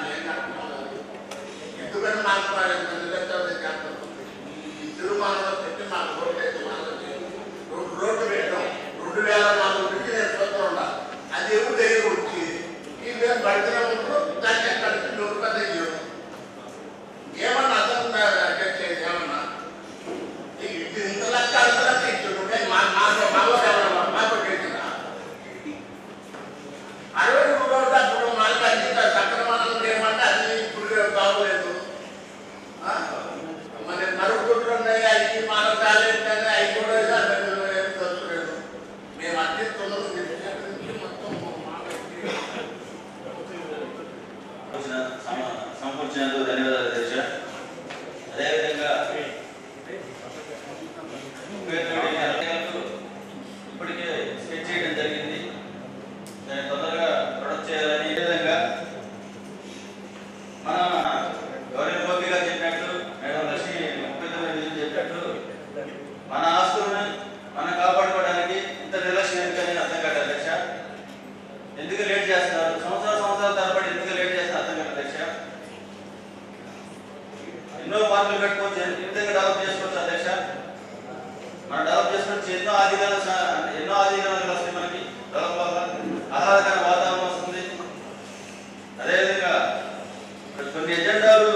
ఎందుకంటే మాకు మరి ఈ తిరుమలలో పెట్టి మాకు రోడ్డు అయితే మనకి రోడ్డు రోడ్డు పెట్టాం రెండు వేల నాలుగు నుంచి నేను చూస్తూ ఉన్నా అది ఎవరు దగ్గర వచ్చి ఈ మేము పడితేనే ఉంటారు దాన్ని కలిపి నూరు రూపాయలు దగ్గర ఏమన్నా అర్థం చేసేది ఏమన్నా ఈ- ఇది ఇంత లక్ష అంత లక్ష ఇచ్చుంటే మా మా మాలో ఎవరన్నా మాకు పెట్టినా అరవై రూపాయలు తప్పుడు మనకి అన్ని సక్రమంగా ఏమంటే అది ఇప్పుడు బాగోలేదు ఆ? మరి మరుగుడ్లు ఉన్నాయి అవి మన కాలేజ్ అవి కూడా ఏం తప్పలేదు మేము అన్ని తొందరగా నుంచి మొత్తం వచ్చిన సమ- సమకూర్చినందుకు ధన్యవాదాలు అధ్యక్ష అదేవిధంగా ఉపయోగపడే అర్హతలకు ఇప్పటికే స్కెచ్ చేయడం జరిగింది దాన్ని తొందరగా ప్రొడక్ట్ చేయాలని ఈ విధంగా మన గౌరవ గోపి గారు చెప్పినట్టు మేడం లక్ష్మి ముప్పై తొమ్మిది నిధులు చెప్పినట్టు మన ఆస్తులను మనం కాపాడుకోవడానికి ఇంత నిర్లక్ష్యం ఎందుకని అర్థం కాదు అధ్యక్ష ఎందుకు లేట్ చేస్తున్నారు సంవత్సరాల సంవత్సరాల తరబడి ఎందుకు లేట్ చేస్తున్నారు అర్థం కాదు అధ్యక్ష ఎన్నో పార్కులు పెట్టుకోవచ్చు ఏ విధంగా డెవలప్ చేసుకోవచ్చు అధ్యక్ష మనం డెవలప్ చేసుకోవచ్చు ఎన్నో ఆధికారులు ఎన్నో ఆధికారులు వస్తాయి మనకి డెవలప్ వల్ల ఆహ్లాదకర వాతావరణం వస్తుంది అదేవిధంగా మరి కొన్ని ఎజెండాలు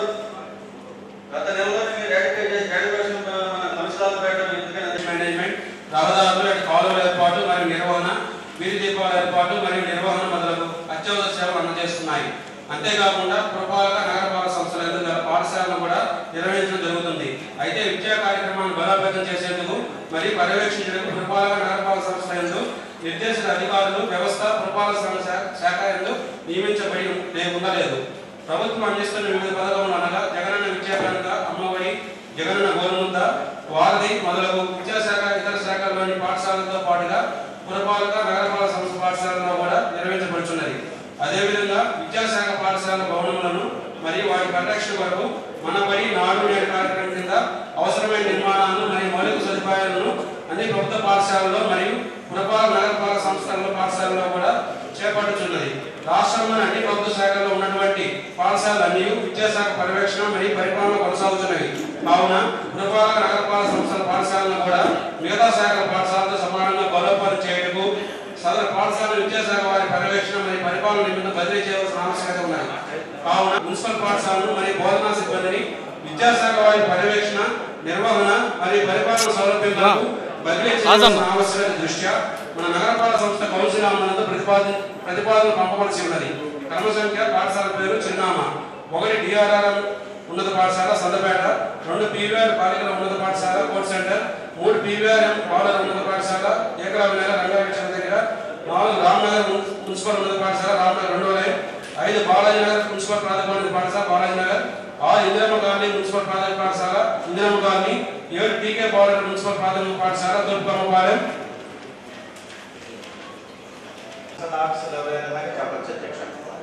గత నెలలో మీరు ఎడ్యుకేట్ చేసి ఎడ్యుకేషన్ మన కమిషనర్లు పెట్టడం ఎందుకని మేనేజ్మెంట్ రహదారులు కాలువల ఏర్పాటు మరియు నిర్వహణ వీధి దీపాల ఏర్పాటు మరియు నిర్వహణ మొదలగు అత్యవసర సేవలు అందజేస్తున్నాయి అంతేకాకుండా పురపాలక నగరపాలక సంస్థల యందు గల పాఠశాలను కూడా నిర్వహించడం జరుగుతుంది అయితే విద్యా కార్యక్రమాన్ని బలోపేతం చేసేందుకు మరియు పర్యవేక్షించడానికి పురపాలక నగరపాలక సంస్థల యందు నిర్దేశిత అధికారులు వ్యవస్థ పురపాలక సంస్థ శాఖ యందు నియమించబడి లే- ఉండలేదు ప్రభుత్వం అందిస్తున్న వివిధ పథకములు అనగా జగనన్న విద్యా కానుక అమ్మఒడి జగనన్న గోరుముద్ద వారధి మొదలగు విద్యాశాఖ ఇతర శాఖల్లోని పాఠశాలలతో పాటుగా పురపాలక నగరపాలక సంస్థ పాఠశాలలో కూడా నిర్వహించబడుచున్నది అదేవిధంగా విద్యాశాఖ పాఠశాల భవనములను మరియు వాటి పరిరక్షణ కొరకు మన బడి నాడు నేడు కార్యక్రమం కింద అవసరమైన నిర్మాణాలను మరియు మౌలిక సదుపాయాలను అన్ని ప్రభుత్వ పాఠశాలలో మరియు పురపాలక నగరపాలక సంస్థలలో పాఠశాలలో కూడా చేపట్టుచున్నది రాష్ట్రంలోని అన్ని ప్రభుత్వ శాఖల్లో ఉన్నటువంటి పాఠశాలన్నీ విద్యాశాఖ పర్యవేక్షణ మరియు పరిపాలన కొనసాగుతున్నవి కావున పురపాలక నగరపాలక సంస్థల పాఠశాలను కూడా మిగతా శాఖల పాఠశాలతో సమానంగా బలోపేతం చేయటకు సదరు పాఠశాల విద్యాశాఖ వారి పర్యవేక్షణ మరియు పరిపాలన నిమిత్తం బదిలీ చేయవలసిన ఆవశ్యకత ఉన్నాయి కావున మున్సిపల్ పాఠశాలను మరియు బోధనా సిబ్బందిని విద్యాశాఖ వారి పర్యవేక్షణ నిర్వహణ మరియు పరిపాలన సౌలభ్యం కొరకు బదిలీ చేయవలసిన ఆవశ్యకత దృష్ట్యా మన నగరపాలక సంస్థ కౌన్సిల్ ఆమోదంతో ప్రతిపాదన ప్రతిపాదన పంపవలసి ఉన్నది క్రమ సంఖ్య పాఠశాల పేరు చిరునామా ఒకటి డిఆర్ఆర్ ఉన్నత పాఠశాల సందపేట రెండు పీవీఆర్ బాలికల ఉన్నత పాఠశాల కోర్ట్ సెంటర్ మూడు పీవీఆర్ఎం బాలుర ఉన్నత పాఠశాల ఏకరావి నగర్ రంగారెడ్డి దగ్గర నాలుగు రామ్నగర్ మున్- మున్సిపల్ ఉన్నత పాఠశాల రామ్నగర్ రెండో లైన్ ఐదు బాలాజీ నగర్ మున్సిపల్ ప్రాథమిక పాఠశాల బాలాజీ నగర్ ఆరు ఇందిరమ్మ కాలనీ మున్సిపల్ ప్రాథమిక పాఠశాల ఇందిరమ్మ కాలనీ ఏడు టీకే బాలుర మున్సిపల్ ప్రాథమిక పాఠశాల తూర్పుకమ్మపాలెం అసలు ఆఫీసులో ఎవరైనా కానీ చెప్పచ్చు అధ్యక్ష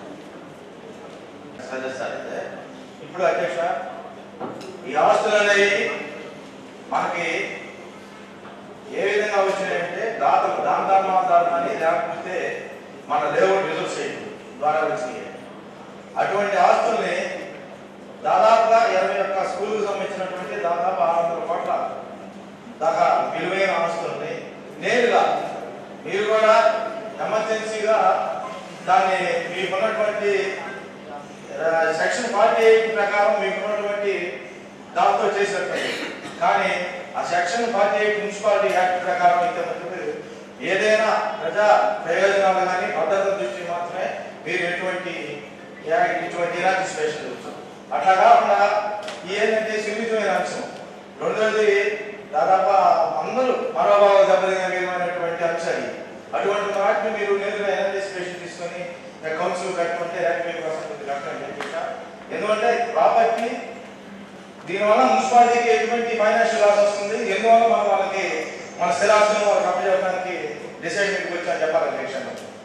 సరే సార్ అయితే ఇప్పుడు అధ్యక్ష ఈ ఆస్తులు అనేవి మనకి ఏ విధంగా వచ్చినాయంటే దాతలు దాన ధర్మాదారు అని లేకపోతే మన దేవుడు రిజర్వ్ చేయడం ద్వారా వచ్చినాయి అటువంటి ఆస్తుల్ని దాదాపుగా ఇరవై ఒక్క స్కూల్కి సంబంధించినటువంటి దాదాపు ఆరు వందల కోట్ల దాకా విలువైన ఆస్తుల్ని నేరుగా మీరు కూడా ఎమర్జెన్సీగా దాన్ని మీకున్నటువంటి ఆ, సెక్షన్ ఫార్టీ ఎయిట్ ప్రకారం మీకున్నటువంటి దాంతో చేసినట్టు కానీ ఆ section forty eight municipality act ప్రకారం అయితే మటుకు ఏదైనా ప్రజా ప్రయోజనాలు కానీ భద్రత దృష్టి మాత్రమే మీరు ఎటువంటి యా- ఇటువంటి రిజిస్ట్రేషన్ అట్లా కాకుండా ఈ ఏంటంటే సున్నితమైన అంశం రెండోది దాదాపు అందరూ మనోభావ దెబ్బతినటువంటి అంశాలు అటువంటి వాటిని మీరు నేరుగా ఎనర్జైజేషన్ తీసుకొని కౌన్సిల్ కట్టుకుంటే యాక్టివ్ కోసం కట్టండి ఎందుకంటే ప్రాపర్టీ దీనివల్ల మున్సిపాలిటీకి ఎటువంటి ఫైనాన్షియల్ లాస్ వస్తుంది ఎందువల్ల మనం వాళ్ళకి మన స్థిరాస్తులను వాళ్ళకి అప్పచెప్పడానికి డిసైడ్ మీకు వచ్చాను చెప్పాలి అధ్యక్ష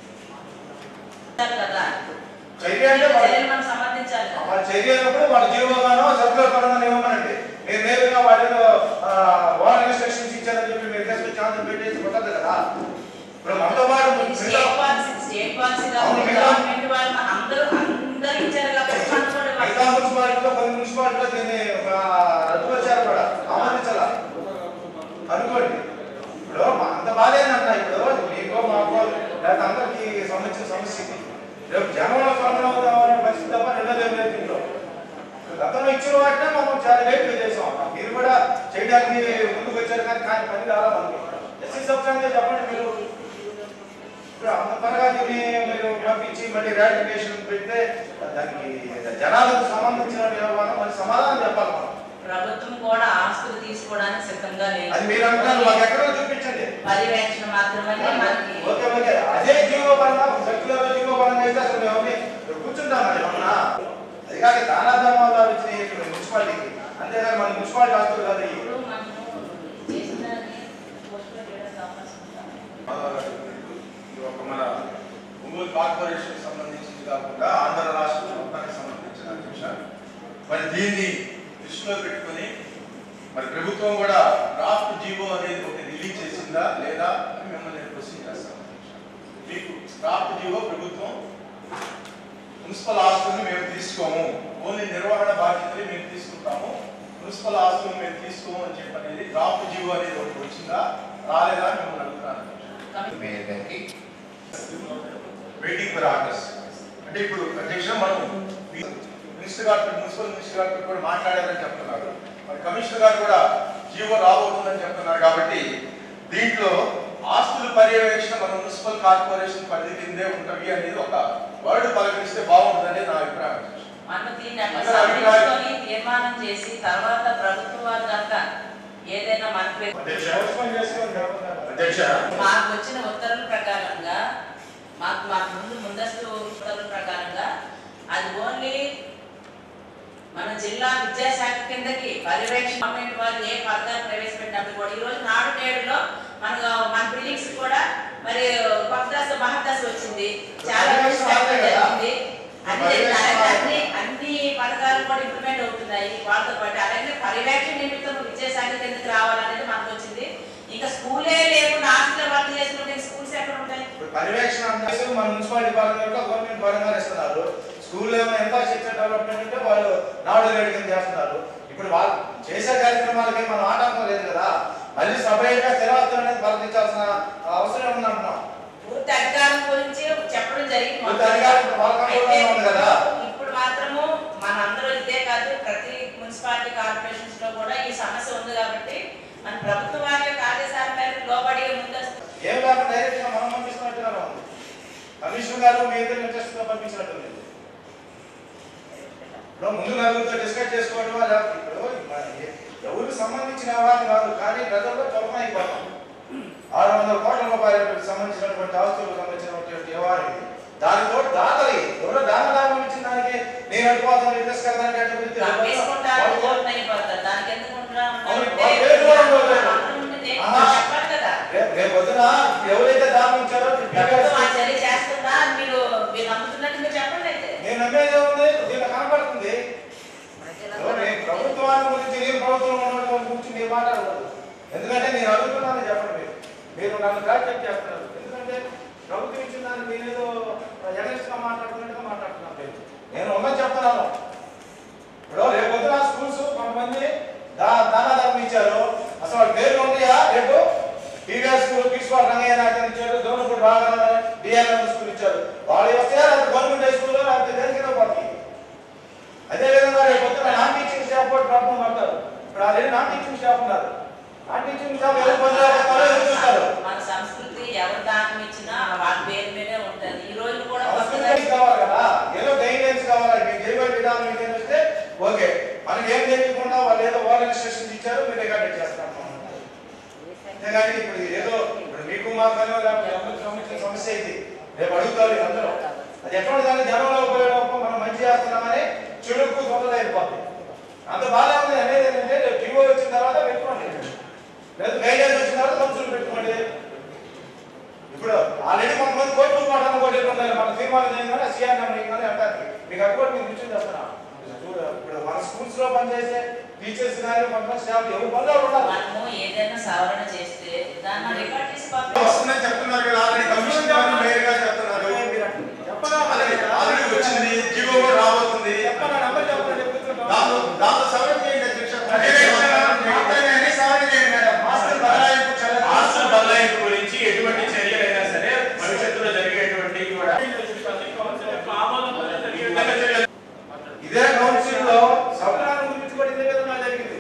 కదా చర్య అంటే వాళ్ళ- చర్యలు మనం సమర్థించాలి కదా వాళ్ళు చర్యనప్పుడు వాళ్ళ జీవోగానో సర్కులర్ పరంగా ఇవ్వమనండి మీరు నేరుగా వాళ్ళేదో వాటర్ ఇన్స్ట్రక్షన్స్ ఇచ్చారని చెప్పి మీరు తీసుకొచ్చి ఛాన్స్ పెట్టేసి కొట్టదు కదా ఇప్పుడు మనతో పాటు ఇది స్టేట్ పాలసీ స్టేట్ పాలసీ అవును, కాబట్టి మిగతా- గవర్నమెంట్ వాళ్ళు మన అందరూ అందరూ ఇచ్చారు కాబట్టి మనం కూడా మిగతా మున్సిపాలిటీలో కొన్ని మున్సిపాలిటీలో దీన్ని ఆ, రద్దు వచ్చారు కూడా ఆమోదించాల అనుకోండి ఇప్పుడు మా- అంత బాధేనంట ఇప్పుడు మీకో మాకో లేకపోతే అందరికి సంబంధించిన సమస్య ఇది రేపు జనంలో స్వర్ణం పరిస్థితి తప్ప రెండోది ఏం లేదు దీంట్లో గతంలో ఇచ్చిన వాటినే మనం చాలా లేట్గా చేసాం మీరు కూడా చేయడానికి ముందుకు వచ్చారు కానీ కానీ పని కాలా మనకి ఎస్సీ సబ్స్టాండ్ చెప్పండి మీరు ఇప్పుడు అంత త్వరగా దీన్ని మీరు పంపించి మళ్ళీ రాటిఫికేషన్ పెడితే దానికి జనాలకు సంబంధించిన వ్యవహారం మరి సమాధానం చెప్పాలి మనం ప్రభుత్వం కూడా ఆస్తులు తీసుకోవడానికి సిద్ధంగా లేదు అది మీరు అంటున్నారు మాకు ఎక్కడో చూపించండి పర్యవేక్షణ మాత్రమే మనకి ఓకే ఓకే అదే జీవో పరంగా సర్క్యులర్ జీవో పరంగా అయితే అసలు మేము అన్ని కూర్చుంటాం మరి అవునా అది కాక దానా ధర్మాలు వచ్చినాయి ఇక్కడ మున్సిపాలిటీకి అంతేగాని మన మున్సిపాలిటీ ఆస్తులు కాదు ఇవి. ఇప్పుడు మనం చేసిన దాన్ని పోస్టులో చేయడానికి అవకాశం ఉందా? ఇది ఒక మన ఒంగోలు కార్పొరేషన్ సంబంధించింది కాకుండా ఆంధ్ర రాష్ట్ర మొత్తానికి సంబంధించిన అధ్యక్ష మరి దీన్ని దృష్టిలో పెట్టుకొని మరి ప్రభుత్వం కూడా డ్రాఫ్ట్ జీవో అనేది ఒకటి రిలీజ్ చేసిందా లేదా అని మిమ్మల్ని నేను క్వశ్చన్ చేస్తాను అధ్యక్ష. మీకు డ్రాఫ్ట్ జీవో ప్రభుత్వం మున్సిపల్ ఆస్తుల్ని మేము తీసుకోము ఓన్లీ నిర్వహణ బాధ్యతని మేము తీసుకుంటాము మున్సిపల్ ఆస్తులు మేము తీసుకోము అని చెప్పి అనేది డ్రాఫ్ట్ జీవో అనేది ఒకటి వచ్చిందా రాలేదా అని మిమ్మల్ని అడుగుతున్నాను అధ్యక్ష. మేయర్ గారికి వెయిటింగ్ ఫర్ ఆర్డర్స్ అంటే ఇప్పుడు అధ్యక్ష మనం మినిస్టర్ గారితో మున్సిపల్ మినిస్టర్ గారితో కూడా మాట్లాడారని చెప్తున్నారు మరి కమిషనర్ గారు కూడా జీవో రాబోతుందని చెప్తున్నారు కాబట్టి దీంట్లో ఆస్తుల పర్యవేక్షణ మన మున్సిపల్ కార్పొరేషన్ పరిధి కిందే ఉంటవి అనేది ఒక వర్డ్ పలకరిస్తే బాగుంటుందని నా అభిప్రాయం అధ్యక్ష. మనం దీన్ని అట్లా అందరూ అభిప్రాయం- సమీక్షకొని తీర్మానం చేసి తర్వాత ప్రభుత్వం వారు కనుక ఏదైనా మనకు అధ్యక్ష అధ్యక్ష మాకు వచ్చిన ఉత్తర్వుల ప్రకారంగా మాకు మాకు ముందు ముందస్తు ఉత్తర్వుల ప్రకారంగా అది ఓన్లీ మన జిల్లా విద్యాశాఖ కిందకి పర్యవేక్షణ గవర్నమెంట్ వారు ఏ పథకాలు ప్రవేశపెట్టినప్పుడు కూడా ఈ రోజు నాడు నేడులో మన మన బిల్డింగ్స్ కూడా మరి కొత్త దశ మహదశ వచ్చింది చాలా మంది శాఖలు జరిగింది అన్ని అలాగే అన్ని అన్ని పథకాలు కూడా ఇంప్లిమెంట్ అవుతున్నాయి వాళ్ళతో పాటు అలాగే పర్యవేక్షణ నిమిత్తం విద్యాశాఖ కిందకి రావాలనేది మనకు వచ్చింది ఇంకా స్కూలే లేకుండా హాస్టల్ వర్క్ చేసుకుంటే స్కూల్స్ ఎక్కడ ఉంటాయి ఇప్పుడు పర్యవేక్షణ అంటే మన మున్సిపాలిటీ పరంగా గవర్నమెంట్ పరంగా ఇస్తున్నారు స్కూల్ ఏమో ఎంత శిక్షణ డెవలప్మెంట్ ఉంటే వాళ్ళు నాడు నేడు కింద చేస్తున్నారు ఇప్పుడు వాళ్ళు చేసే కార్యక్రమాలకి మనం ఆటంకం లేదు కదా మళ్ళీ సపరేట్ గా స్థిరత్వం అనేది వర్తించాల్సిన అవసరం ఉంది అంటున్నాం పూర్తి అధికారం గురించి చెప్పడం జరిగింది పూర్తి అధికారం వాళ్ళకి అయితే కూడా ఉంది కదా. ఇప్పుడు మాత్రము మన అందరూ ఇదే కాదు ప్రతి మున్సిపాలిటీ కార్పొరేషన్స్ లో కూడా ఈ సమస్య ఉంది కాబట్టి మన ప్రభుత్వం వారి యొక్క ఆదేశాల మేరకు లోబడి ముందస్తు ఏం లేకుండా డైరెక్ట్ గా మనం పంపిస్తున్నట్టుగా ఉంది కమిషనర్ గారు మీ ఇద్దరు ఇంట్రెస్ట్ గా పంపించినట్టుంది ఇప్పుడు ముందు నలుగురితో డిస్కస్ చేసుకోవడం లేకపోతే ఇప్పుడు మన ఎ- ఎవరికి సంబంధించిన వ్యవహారం కాదు కానీ ప్రజల్లో చొరమ అయిపోతాం ఆరు వందల కోట్ల రూపాయలకు సంబంధించినటువంటి ఆస్తులకు సంబంధించినటువంటి వ్యవహారం ఇది దానితో దాతలి ఎవరో దాన లాభం ఇచ్చిన దానికి నేను అడిపోతాను ఇంట్రెస్ట్ కదానికి అంటే గురించి వేసుకుంటారు వాళ్ళు కూడా- అయిపోతారు దానికి ఎందుకు ఉంటారా అవును, అంటే వాళ్ళు పేరు కూడా ఉండదు. అందరూ ఉన్నది ఆహా. చెప్పాలి కదా రేపు రేపు పొద్దున ఎవరైతే దానం ఇచ్చారో ప్రభుత్వం ఆ చర్య చేస్తుందా అని మీరు మీరు నమ్ముతున్నట్టు మీరు చెప్పండి అయితే నేను నమ్మేది ఉంది దీంట్లో కనబడుతుంది ఎవరు నేను ప్రభుత్వాన్ని గురించి నేను ప్రభుత్వంలో ఉన్నటువంటి గురించి మీరు మాట్లాడకూడదు ఎందుకంటే నేను అడుగుతున్నాను చెప్పండి మీరు మీరు నన్ను కాంటాక్ట్ చేస్తున్నారు ఎందుకంటే ప్రభుత్వం ఇచ్చిన దాన్ని మీరు ఏదో ఎగరెస్ట్ గా మాట్లాడుతున్నట్టుగా మాట్లాడుతున్నారు మీరు. నేను ఉన్నది చెప్తున్నాను ఇప్పుడు రేపు పొద్దున స్కూల్స్ కొంతమంది దా దానాధర్మం ఇచ్చారు అసలు వాళ్ళ పేర్లు ఉన్నాయా రేపు TVR school principal Rangaiah Nayakar ఇచ్చారు దోనపూడి రాఘవ డిఆర్ఎం స్కూల్ ఇచ్చారు వాళ్ళు వస్తే అది గవర్నమెంట్ హై స్కూల్లో లేకపోతే దేని కింద పోతాయి అదే విధంగా రేపు పొద్దున నాన్ టీచింగ్ స్టాఫ్ కూడా ప్రాబ్లం పడతారు ఇప్పుడు ఆల్రెడీ నాన్ టీచింగ్ స్టాఫ్ ఉన్నారు నాన్ టీచింగ్ స్టాఫ్ ఎవరు పొందాలో ఎవరు చూస్తారు మన సంస్కృతి ఎవరు దానం ఇచ్చినా వాళ్ళ పేరు మీదే ఉంటుంది ఈ రోజు కూడా అవసరం కొత్తగా కావాలి కదా ఏదో గైడ్లైన్స్ కావాలి మీకు చేయబడి విధానం ఏదైనా వస్తే ఓకే మనకి ఏం తెలియకుండా వాళ్ళు ఏదో వాళ్ళ ఇన్స్ట్రక్షన్స్ ఇచ్చారు మీరు రికార్డ్ చేస్తాం సమాజంలో లేకపోతే ఎవరికి సంబంధించిన సమస్య ఇది రేపు అడుగుతారు అందరూ అది ఎటువంటి దాన్ని జనంలో ఉపయోగం మనం మంచి చేస్తున్నామని చెడుకు తొందర అయిపోతుంది అంత బాగా ఉంది అనేది ఏంటంటే రేపు జీవో వచ్చిన తర్వాత పెట్టుకోండి లేదు గైడెన్స్ వచ్చిన తర్వాత కౌన్సిల్ పెట్టుకోండి ఇప్పుడు ఆల్రెడీ కొంతమంది కోర్టు మాట్లాడిన కోర్టు ఉన్నారు మన తీర్మానం చేయగానే సీఆర్ కానీ అంటారు మీకు అక్కడ మీకు విషయం చెప్తున్నా చూడు ఇప్పుడు మన స్కూల్స్ లో పనిచేసే టీచర్స్ కానీ కొంతమంది స్టాఫ్ ఎవరు పనిలో ఉన్నారు మనము ఏదైనా సవరణ చేస్తే దాన్ని రికార్డ్ చేసి పంపి వస్తుందని చెప్తున్నారు కదా ఆల్రెడీ కమిషన్ గారు మేయర్ గారు చెప్తున్నారు ఆల్రెడీ ఆల్రెడీ వచ్చింది జీవో కూడా రాబోతుంది దాంతో దాంతో సవరణ చేయండి అధ్యక్ష మాత్రమే సవరణ చేయండి మేడం మాస్టర్ బదలాయింపు చల్ల ఆస్తుల బదలాయింపు గురించి ఎటువంటి చర్యలైనా సరే భవిష్యత్తులో జరిగేటువంటి కూడా ఇదే కౌన్సిల్ లో సప్లాన్ గురించి కూడా ఇదే విధంగా జరిగింది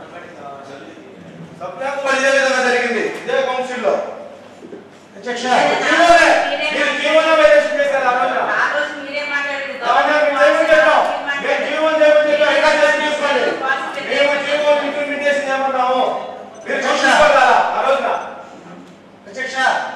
సప్లాన్ కూడా ఇదే విధంగా జరిగింది ఇదే కౌన్సిల్ లో అధ్యక్ష జీవోనే మీరు జీవోనే వైలేషన్ చేశారు ఆ రోజున ఆ రోజు మీరే మాట్లాడారు అవునా, మేము చేయమని చెప్పాం. మేము జీవోని చేయమని చెప్పాం. ఇంకా చేసి తీసుకోండి. మేము జీవో ఇంప్లిమెంటేషన్ చేయమన్నాము. మీరు చూసుకోగలరా ఆ రోజున? అధ్యక్ష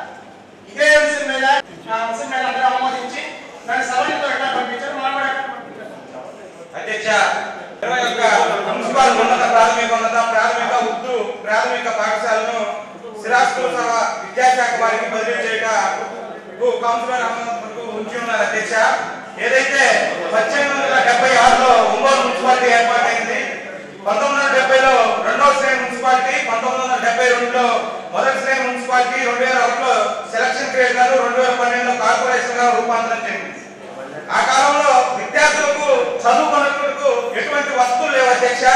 ఇదే అంశం మీద ఆ అంశం మీద అందరూ ఆమోదించి దాన్ని సవరణతో ఎట్లా పంపించారు మనం కూడా ఎట్లా పంపించారు అధ్యక్ష ఇరవై ఒక్క మున్సిపల్ ఉన్నత ప్రాథమిక ఉన్నత ప్రాథమిక ఉర్దూ ప్రాథమిక పాఠశాలను స్థిరాస్తుల సహా విద్యాశాఖ వారికి బదిలీ చేయట కౌన్సిలర్ ఆమోదమునకు ఉంచి ఉన్నారు అధ్యక్ష ఏదైతే పద్దెనిమిది వందల డెబ్బై ఆరులో ఒంగోలు మున్సిపాలిటీ ఏర్పాటైంది పంతొమ్మిది వందల డెబ్బైలో రెండవ శ్రేణి మున్సిపాలిటీ పంతొమ్మిది వందల డెబ్బై రెండులో మొదటి శ్రేణి మున్సిపాలిటీ రెండు వేల ఒకటిలో సెలక్షన్ గ్రేడ్ గాను రెండు వేల పన్నెండులో కార్పొరేషన్ గా రూపాంతరం చెందింది ఆ కాలంలో విద్యార్థులకు చదువుకున్నట్టుకు ఎటువంటి వస్తువులు లేవు అధ్యక్ష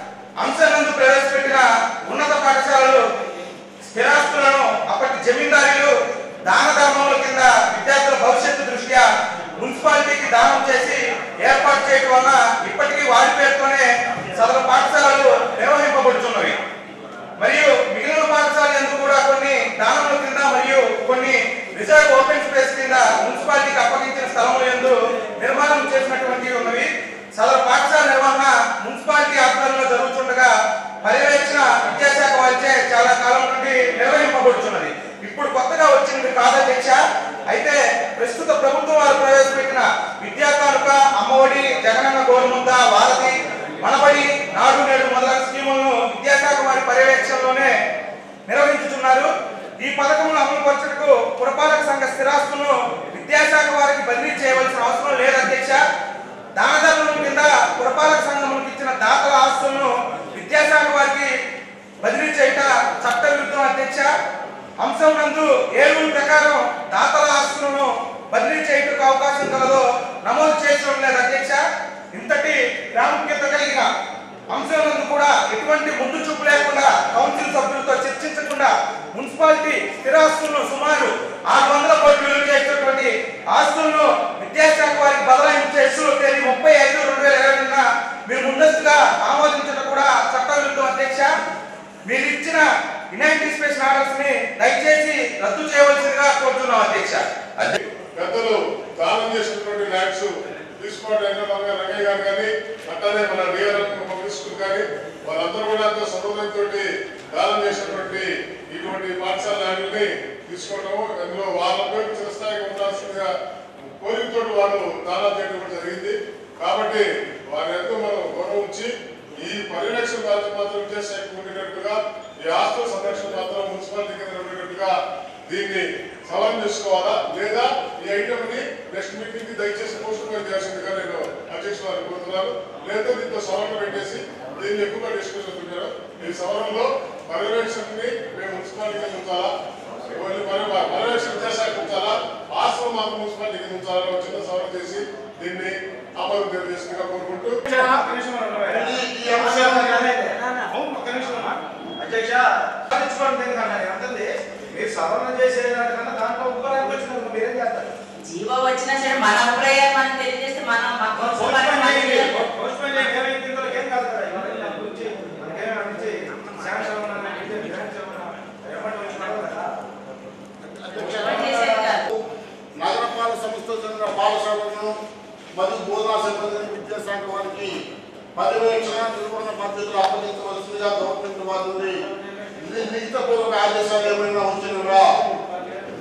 అంశనందు ప్రవేశపెట్టిన ఉన్నత పాఠశాలలు స్థిరాస్తులను అప్పటి జమీందారీలు దాన ధర్మముల కింద విద్యార్థుల భవిష్యత్తు దృష్ట్యా మున్సిపాలిటీకి దానం చేసి ఏర్పాటు చేయడం వల్ల ఇప్పటికీ వారి పేరుతోనే సదరు పాఠశాలలు నిర్వహింపబడుతున్నవి మరియు మిగిలిన పాఠశాలలు ఎందుకు కూడా కొన్ని దానముల కింద మరియు కొన్ని రిజర్వ్ ఓపెన్ స్పేస్ కింద మున్సిపాలిటీకి అప్పగించిన స్థలములు ఎందు నిర్మాణం చేసినటువంటి ఉన్నవి సదరు పాఠశాల నిర్వహణ మున్సిపాలిటీ ఆధ్వర్యంలో జరుగుతుండగా పర్యవేక్షణ విద్యాశాఖ వారిచే చాలా కాలం నుండి నిర్వహింపబడుతున్నది ఇప్పుడు కొత్తగా వచ్చింది కాదధ్యక్ష అయితే ప్రస్తుత ప్రభుత్వం వారు ప్రవేశపెట్టిన విద్యా కానుక అమ్మఒడి జగనన్న గోరుముద్ద వారధి మనబడి నాడు నేడు మొదలైన స్కీములను విద్యాశాఖ వారి పర్యవేక్షణలోనే నిర్వహించుతున్నారు ఈ పథకమును అమలు పరచుటకు పురపాలక సంఘ స్థిరాస్తులను విద్యాశాఖ వారికి బదిలీ చేయవలసిన అవసరం లేదు అధ్యక్ష దానధర్మం కింద పురపాలక సంఘములకు ఇచ్చిన దాతల ఆస్తులను విద్యాశాఖ వారికి బదిలీ చేయట చట్ట విరుద్ధం అధ్యక్ష అంశం నందు ఏ రూల్ ప్రకారం దాతల ఆస్తులను బదిలీ చేయటకు అవకాశం కలదో నమోదు చేయడం లేదు అధ్యక్ష ఇంతటి ప్రాముఖ్యత కలిగిన అంశం నందు కూడా ఎటువంటి ముందు చూపు లేకుండా కౌన్సిల్ సభ్యులతో చర్చించకుండా మున్సిపాలిటీ స్థిరాస్తులను సుమారు ఆరు వందల కోట్లు విలువ చేసినటువంటి ఆస్తులను విద్యాశాఖ వారికి బదలాయింపు చేస్తూ తేదీ ముప్పై ఐదు రెండు వేల ఇరవై రెండున మీరు ముందస్తుగా ఆమోదించడం కూడా చట్టవిరుద్ధం అధ్యక్ష మీరు ఇచ్చిన ఇనాంటిసిపేషన్ ఆర్డర్స్ ని దయచేసి రద్దు చేయవలసిందిగా కోరుతున్నాం అధ్యక్ష పెద్దలు దానం చేసినటువంటి ల్యాండ్స్ తీసుకోవడం వెంకటరామయ్య రంగయ్య గారు కానీ అట్లానే మన డిఆర్ పబ్లిక్ స్కూల్ కానీ వాళ్ళందరూ కూడా ఎంతో సముదాయంతో దానం చేసినటువంటి ఇటువంటి పాఠశాల ల్యాండ్ని తీసుకోవడము అందులో వాళ్ళ పేరు చిరస్థాయిగా ఉండాల్సిందిగా కోరికతో వాళ్ళు దానాలు చేయడం కూడా జరిగింది కాబట్టి వారి ఎంతో మనం గౌరవించి ఈ పరిరక్షణ బాధ్యత మాత్రం విద్యాశాఖ ఉండేటట్టుగా ఈ ఆస్తుల సంరక్షణ మాత్రం మున్సిపాలిటీ కింద ఉండేటట్టుగా దీన్ని సవరణ చేసుకోవాలా లేదా ఈ ఐటమ్ ని నెక్స్ట్ మీటింగ్ కి దయచేసి పోస్ట్ పోన్ చేయాల్సిందిగా నేను అధ్యక్షులు వారిని కోరుతున్నాను లేదా దీంతో సవరణ పెట్టేసి దీన్ని ఎక్కువగా డిస్కషన్ పెట్టారు ఈ సవరణలో పర్యవేక్షణని మేము మున్సిపాలిటీ కింద ఉంచాలా ఓన్లీ పర్య- పర్యవేక్షణ విద్యాశాఖ ఉంచాలా ఆశ్రమం మాత్రం మున్సిపాలిటీ కింద ఉంచాలా ఒక చిన్న సవరణ చేసి దీన్ని అమలు తెలియజేసిందిగా కోరుకుంటూ ఈ అంశం అధ్యక్ష సాధించుకోవడం ఎందుకన్నా నేను అంటుంది మీరు సవరణ చేసేదానికన్నా దాంట్లో ఉపరానికి వచ్చినందుకు మీరేం చేస్తారు జీవో వచ్చినా సరే మన అభిప్రాయాలు మనం తెలియజేస్తే మనం మా కౌన్సిల్ వారికి మనం తెలియజేయాలి. పోస్ట్పోన్ చేయండి ఏమైంది ఇందులో ఏం కాదు కదా ఇవన్నీ దాని గురించి మనకేం అనిపించి శాంక్షన్ అవ్వనా లేకపోతే గ్రాంట్స్ అవ్వనా ఏమంటే వచ్చి నడవదు కదా చేసేది కాదు. నగరపాలక సంస్థ చెందిన పాఠశాలను మరియు బోధనా సిబ్బందిని విద్యాశాఖ వారికి పర్యవేక్షణ నిర్వహణ బాధ్యతలు అప్పగించవలసిందిగా గవర్నమెంట్ వారి నుండి లి- లిఖితపూర్వక ఆదేశాలు ఏమైనా వచ్చినరా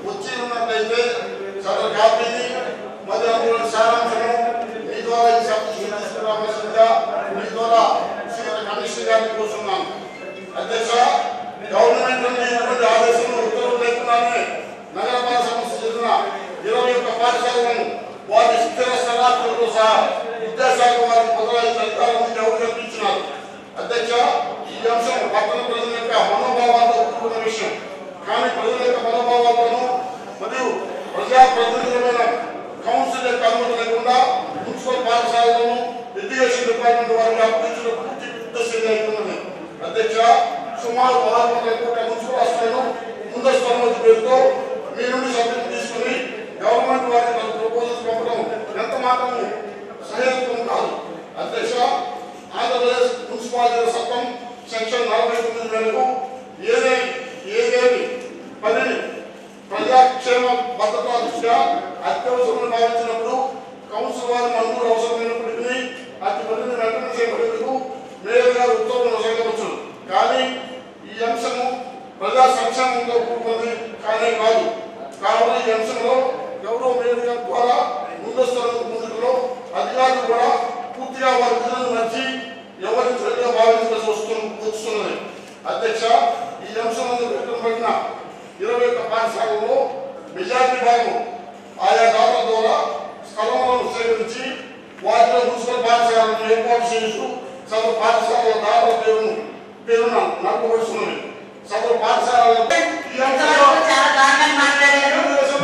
సదరు కాపీని మరియు అందులోని సారాంశము మీ ద్వారా ఈ సభ తీసుకురావాల్సిందిగా మీ ద్వారా శ్రీమతి కమిషనర్ గారిని కూర్చున్నాను అధ్యక్ష గవర్నమెంట్ నుండి ఇటువంటి ఆదేశములు ఉత్తర్వులు లేకుండానే నగరపాలక సంస్థ చెందిన ఇరవై ఒక్క పాఠశాలను వారి స్థిర స్థలాలతో సహా విద్యాశాఖ వారికి బదలాయించిన అధికారం ఎవరు కల్పించినారు అధ్యక్ష ఈ అంశం పట్టణ ప్రజల యొక్క మనోభావాలతో కూడుకున్న విషయం కానీ ప్రజల యొక్క మనోభావాలను మరియు ప్రజాప్రతినిధులమైన కౌన్సిల్ యొక్క అనుమతి లేకుండా మున్సిపల్ పాఠశాలలను ఎడ్యుకేషన్ డిపార్ట్మెంట్ వారికి అప్పగించడం పూర్తి ఉద్దేశంగా అవుతున్నది అధ్యక్ష సుమారు పదహారు వందల కోట్ల మున్సిపల్ హాస్టళ్లను ముందస్తు అనుమతి పేరుతో మీ నుండి సభ్యులు తీసుకుని గవర్నమెంట్ వారికి తన ప్రపోజల్స్ పంపడం ఎంత మాత్రం సహేతుకం కాదు అధ్యక్ష ఆంధ్రప్రదేశ్ మున్సిపాలిటీ చట్టం సెక్షన్ నలభై తొమ్మిది మేరకు ఏదే ఏదేని పనిని ప్రజాక్షేమ భద్రతా దృష్ట్యా అత్యవసరమని భావించినప్పుడు కౌన్సిల్ వారి మంజూరు అవసరమైనప్పటికీ అతి పనిని వెంటనే చేపట్టేందుకు మేయర్ గారు ఉత్తర్వులు నొసగవచ్చు కానీ ఈ అంశము ప్రజా సంక్షేమంతో కూడుకున్నది కానే కాదు కావున ఈ అంశంలో గౌరవ మేయర్ గారి ద్వారా ముందస్తు ముందులో అధికారులు కూడా పూర్తిగా వారి విధులను మర్చి ఎవరిని సరిగా భావించాల్సి వస్తుంది వస్తున్నది అధ్యక్ష ఈ అంశంలో పెట్టబడిన ఇరవై ఒక్క పాఠశాలలో మెజార్టీ భాగం ఆయా దాతల ద్వారా స్థలములను సేకరించి వాటిలో మున్సిపల్ పాఠశాలను ఏర్పాటు చేస్తూ సదరు పాఠశాలల దాతల పేరును పేరున నడపబడుతున్నది సదరు పాఠశాలలో ఈ అంశంలో చాలా దారుణంగా మాట్లాడారు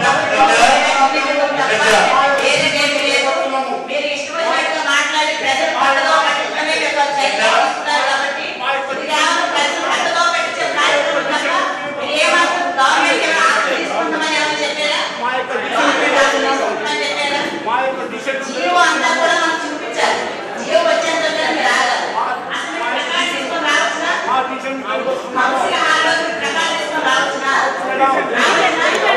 ఏదేమీ లేదు మీరు ఇష్టం వచ్చినట్టుగా మాట్లాడి ప్రజలు పడదో పట్టించుకునే మీకు చర్యలు తీసుకున్నారు కాబట్టి ఇది కేవలం ప్రజలు పడదో పెట్టించే కార్యక్రమం తప్ప మీరు ఏమాత్రం గవర్నమెంట్ ఏమైనా ఆర్డర్ తీసుకుంటామని ఏమైనా చెప్పారా గవర్నమెంట్ ఆర్డర్ తీసుకుంటామని చెప్పారా జియో అంతా కూడా మనకు చూపించాలి జియో వచ్చేంత వరకు మీరు ఆగాలి అసలు మీరు ప్రకాశం తీసుకొని రావచ్చునా కౌన్సిల్ హాల్లో మీరు ప్రకాశం తీసుకొని రావచ్చునా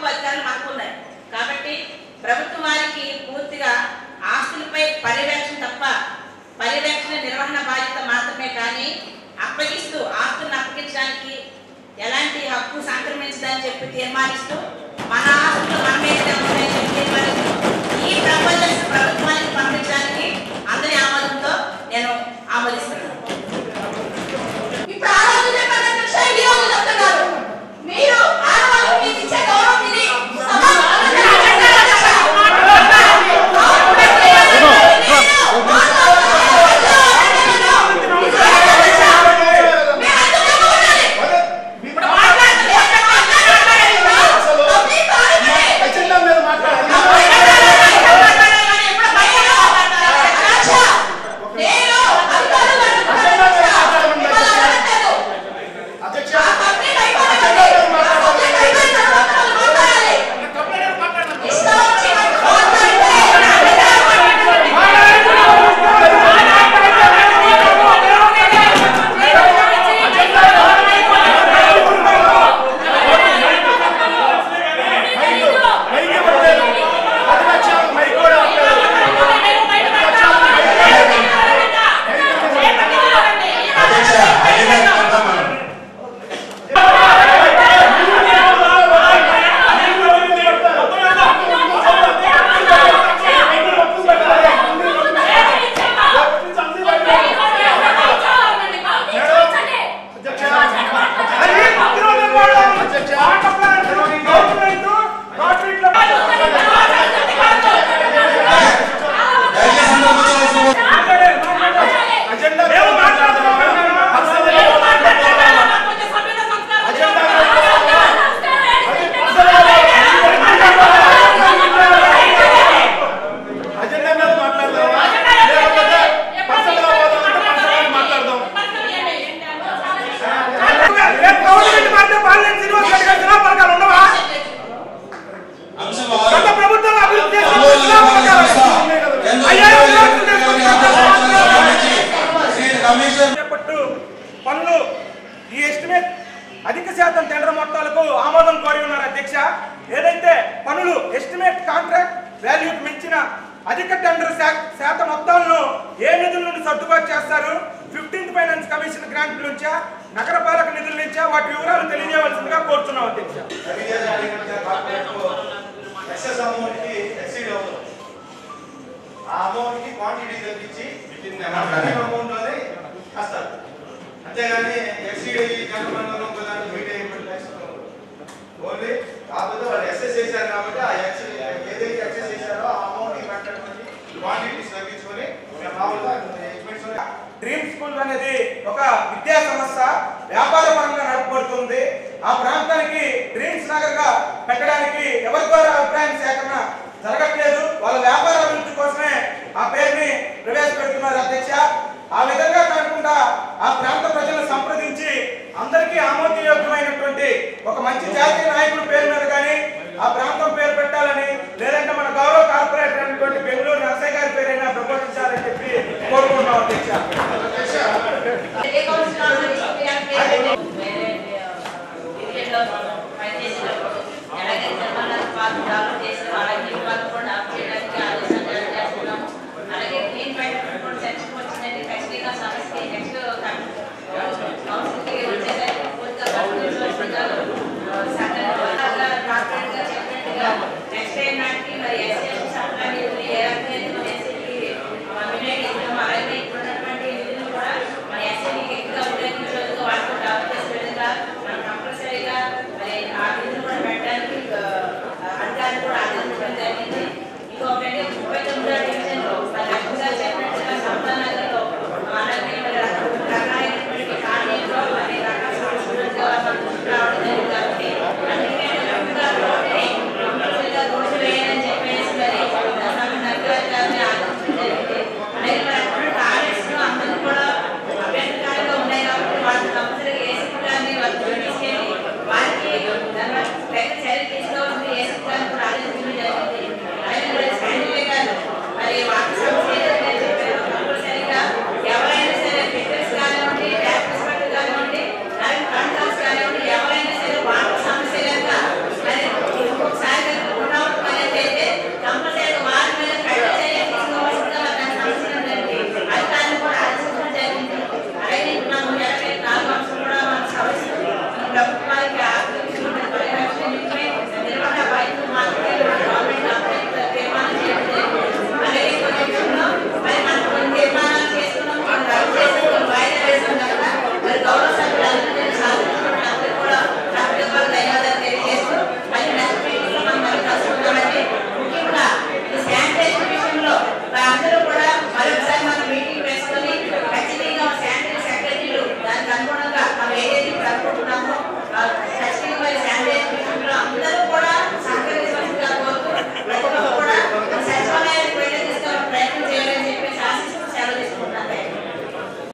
హక్కు అధికారులు మనకు ఉన్నాయి కాబట్టి ప్రభుత్వం వారికి పూర్తిగా ఆస్తులపై పర్యవేక్షణ తప్ప పర్యవేక్షణ నిర్వహణ బాధ్యత మాత్రమే కానీ అప్పగిస్తూ ఆస్తులను అప్పగించడానికి ఎలాంటి హక్కు సంక్రమించదని చెప్పి తీర్మానిస్తూ మన ఆస్తులు మన మీద ఉంటాయని చెప్పి తీర్మానిస్తూ ఈ ప్రపోజల్స్ ప్రభుత్వానికి పంపించడానికి అందరి ఆమోదంతో నేను ఆమోదిస్తున్నాను ఇప్పుడు ఆరోగ్య చెప్పండి అధ్యక్ష, ఈ రోజు చెప్తున్నారు. మీరు ఆడవాళ్ళకి మీకు ఇచ్చే గౌరవం ఇది. చేపట్టు పనులు ఈ ఎస్టిమేట్ అధిక శాతం టెండర్ మొత్తాలకు ఆమోదం కోరి ఉన్నారు అధ్యక్ష ఏదైతే పనులు ఎస్టిమేట్ కాంట్రాక్ట్ వాల్యూకి మించిన అధిక టెండర్ శా- శాతం మొత్తాలను ఏ నిధుల నుండి సర్దుబాటు చేస్తారు ఫిఫ్టీన్త్ ఫైనాన్స్ కమిషన్ గ్రాంట్ నుంచా నగరపాలక నిధుల నుంచా వాటి వివరాలు తెలియజేయవలసిందిగా కోరుతున్నాం అధ్యక్ష ఎక్సెస్ అమౌంట్ కి ఎక్సీడ్ అవుతుంది ఆ అమౌంట్ కి క్వాంటిటీ తగ్గించి అమౌంట్ లోనే వస్తారు అంతేగాని ఎక్సీడ్ అయ్యి జనరల్ ఒకదాన్ని మీట్ అయిపోయి ఓన్లీ కాకపోతే వాళ్ళు ఎక్సెస్ చేశారు కాబట్టి ఆ ఎక్సెస్ ఏదైతే ఎక్సెస్ చేశారో ఆ అమౌంట్ కి కట్టడానికి క్వాంటిటీస్ తగ్గించుకొని మేము మామూలుగా ఎక్స్పెన్స్ డ్రీమ్ స్కూల్ అనేది ఒక విద్యా సంస్థ వ్యాపార పరంగా నడపబడుతుంది ఆ ప్రాంతానికి డ్రీమ్స్ నగర్ గా పెట్టడానికి ఎవరి ద్వారా అభిప్రాయం సేకరణ జరగట్లేదు వాళ్ళ వ్యాపార అభివృద్ధి కోసమే ఆ పేరుని ప్రవేశపెడుతున్నారు అధ్యక్ష ఆ విధంగా కాకుండా ఆ ప్రాంత ప్రజలను సంప్రదించి అందరికీ ఆమోదయోగ్యమైనటువంటి ఒక మంచి జాతీయ నాయకుడి పేరు మీద కానీ ఆ ప్రాంతం పేరు పెట్టాలని లేదంటే మన గౌరవ కార్పొరేటర్ అయినటువంటి బెంగళూరు నరసయ్య గారి పేరైనా ప్రపోజించాలని చెప్పి కోరుకుంటున్నాం అధ్యక్ష వేరే డివిజన్లో పనిచేసినప్పుడు ఎలాగైతే మన పాత్ర చేసి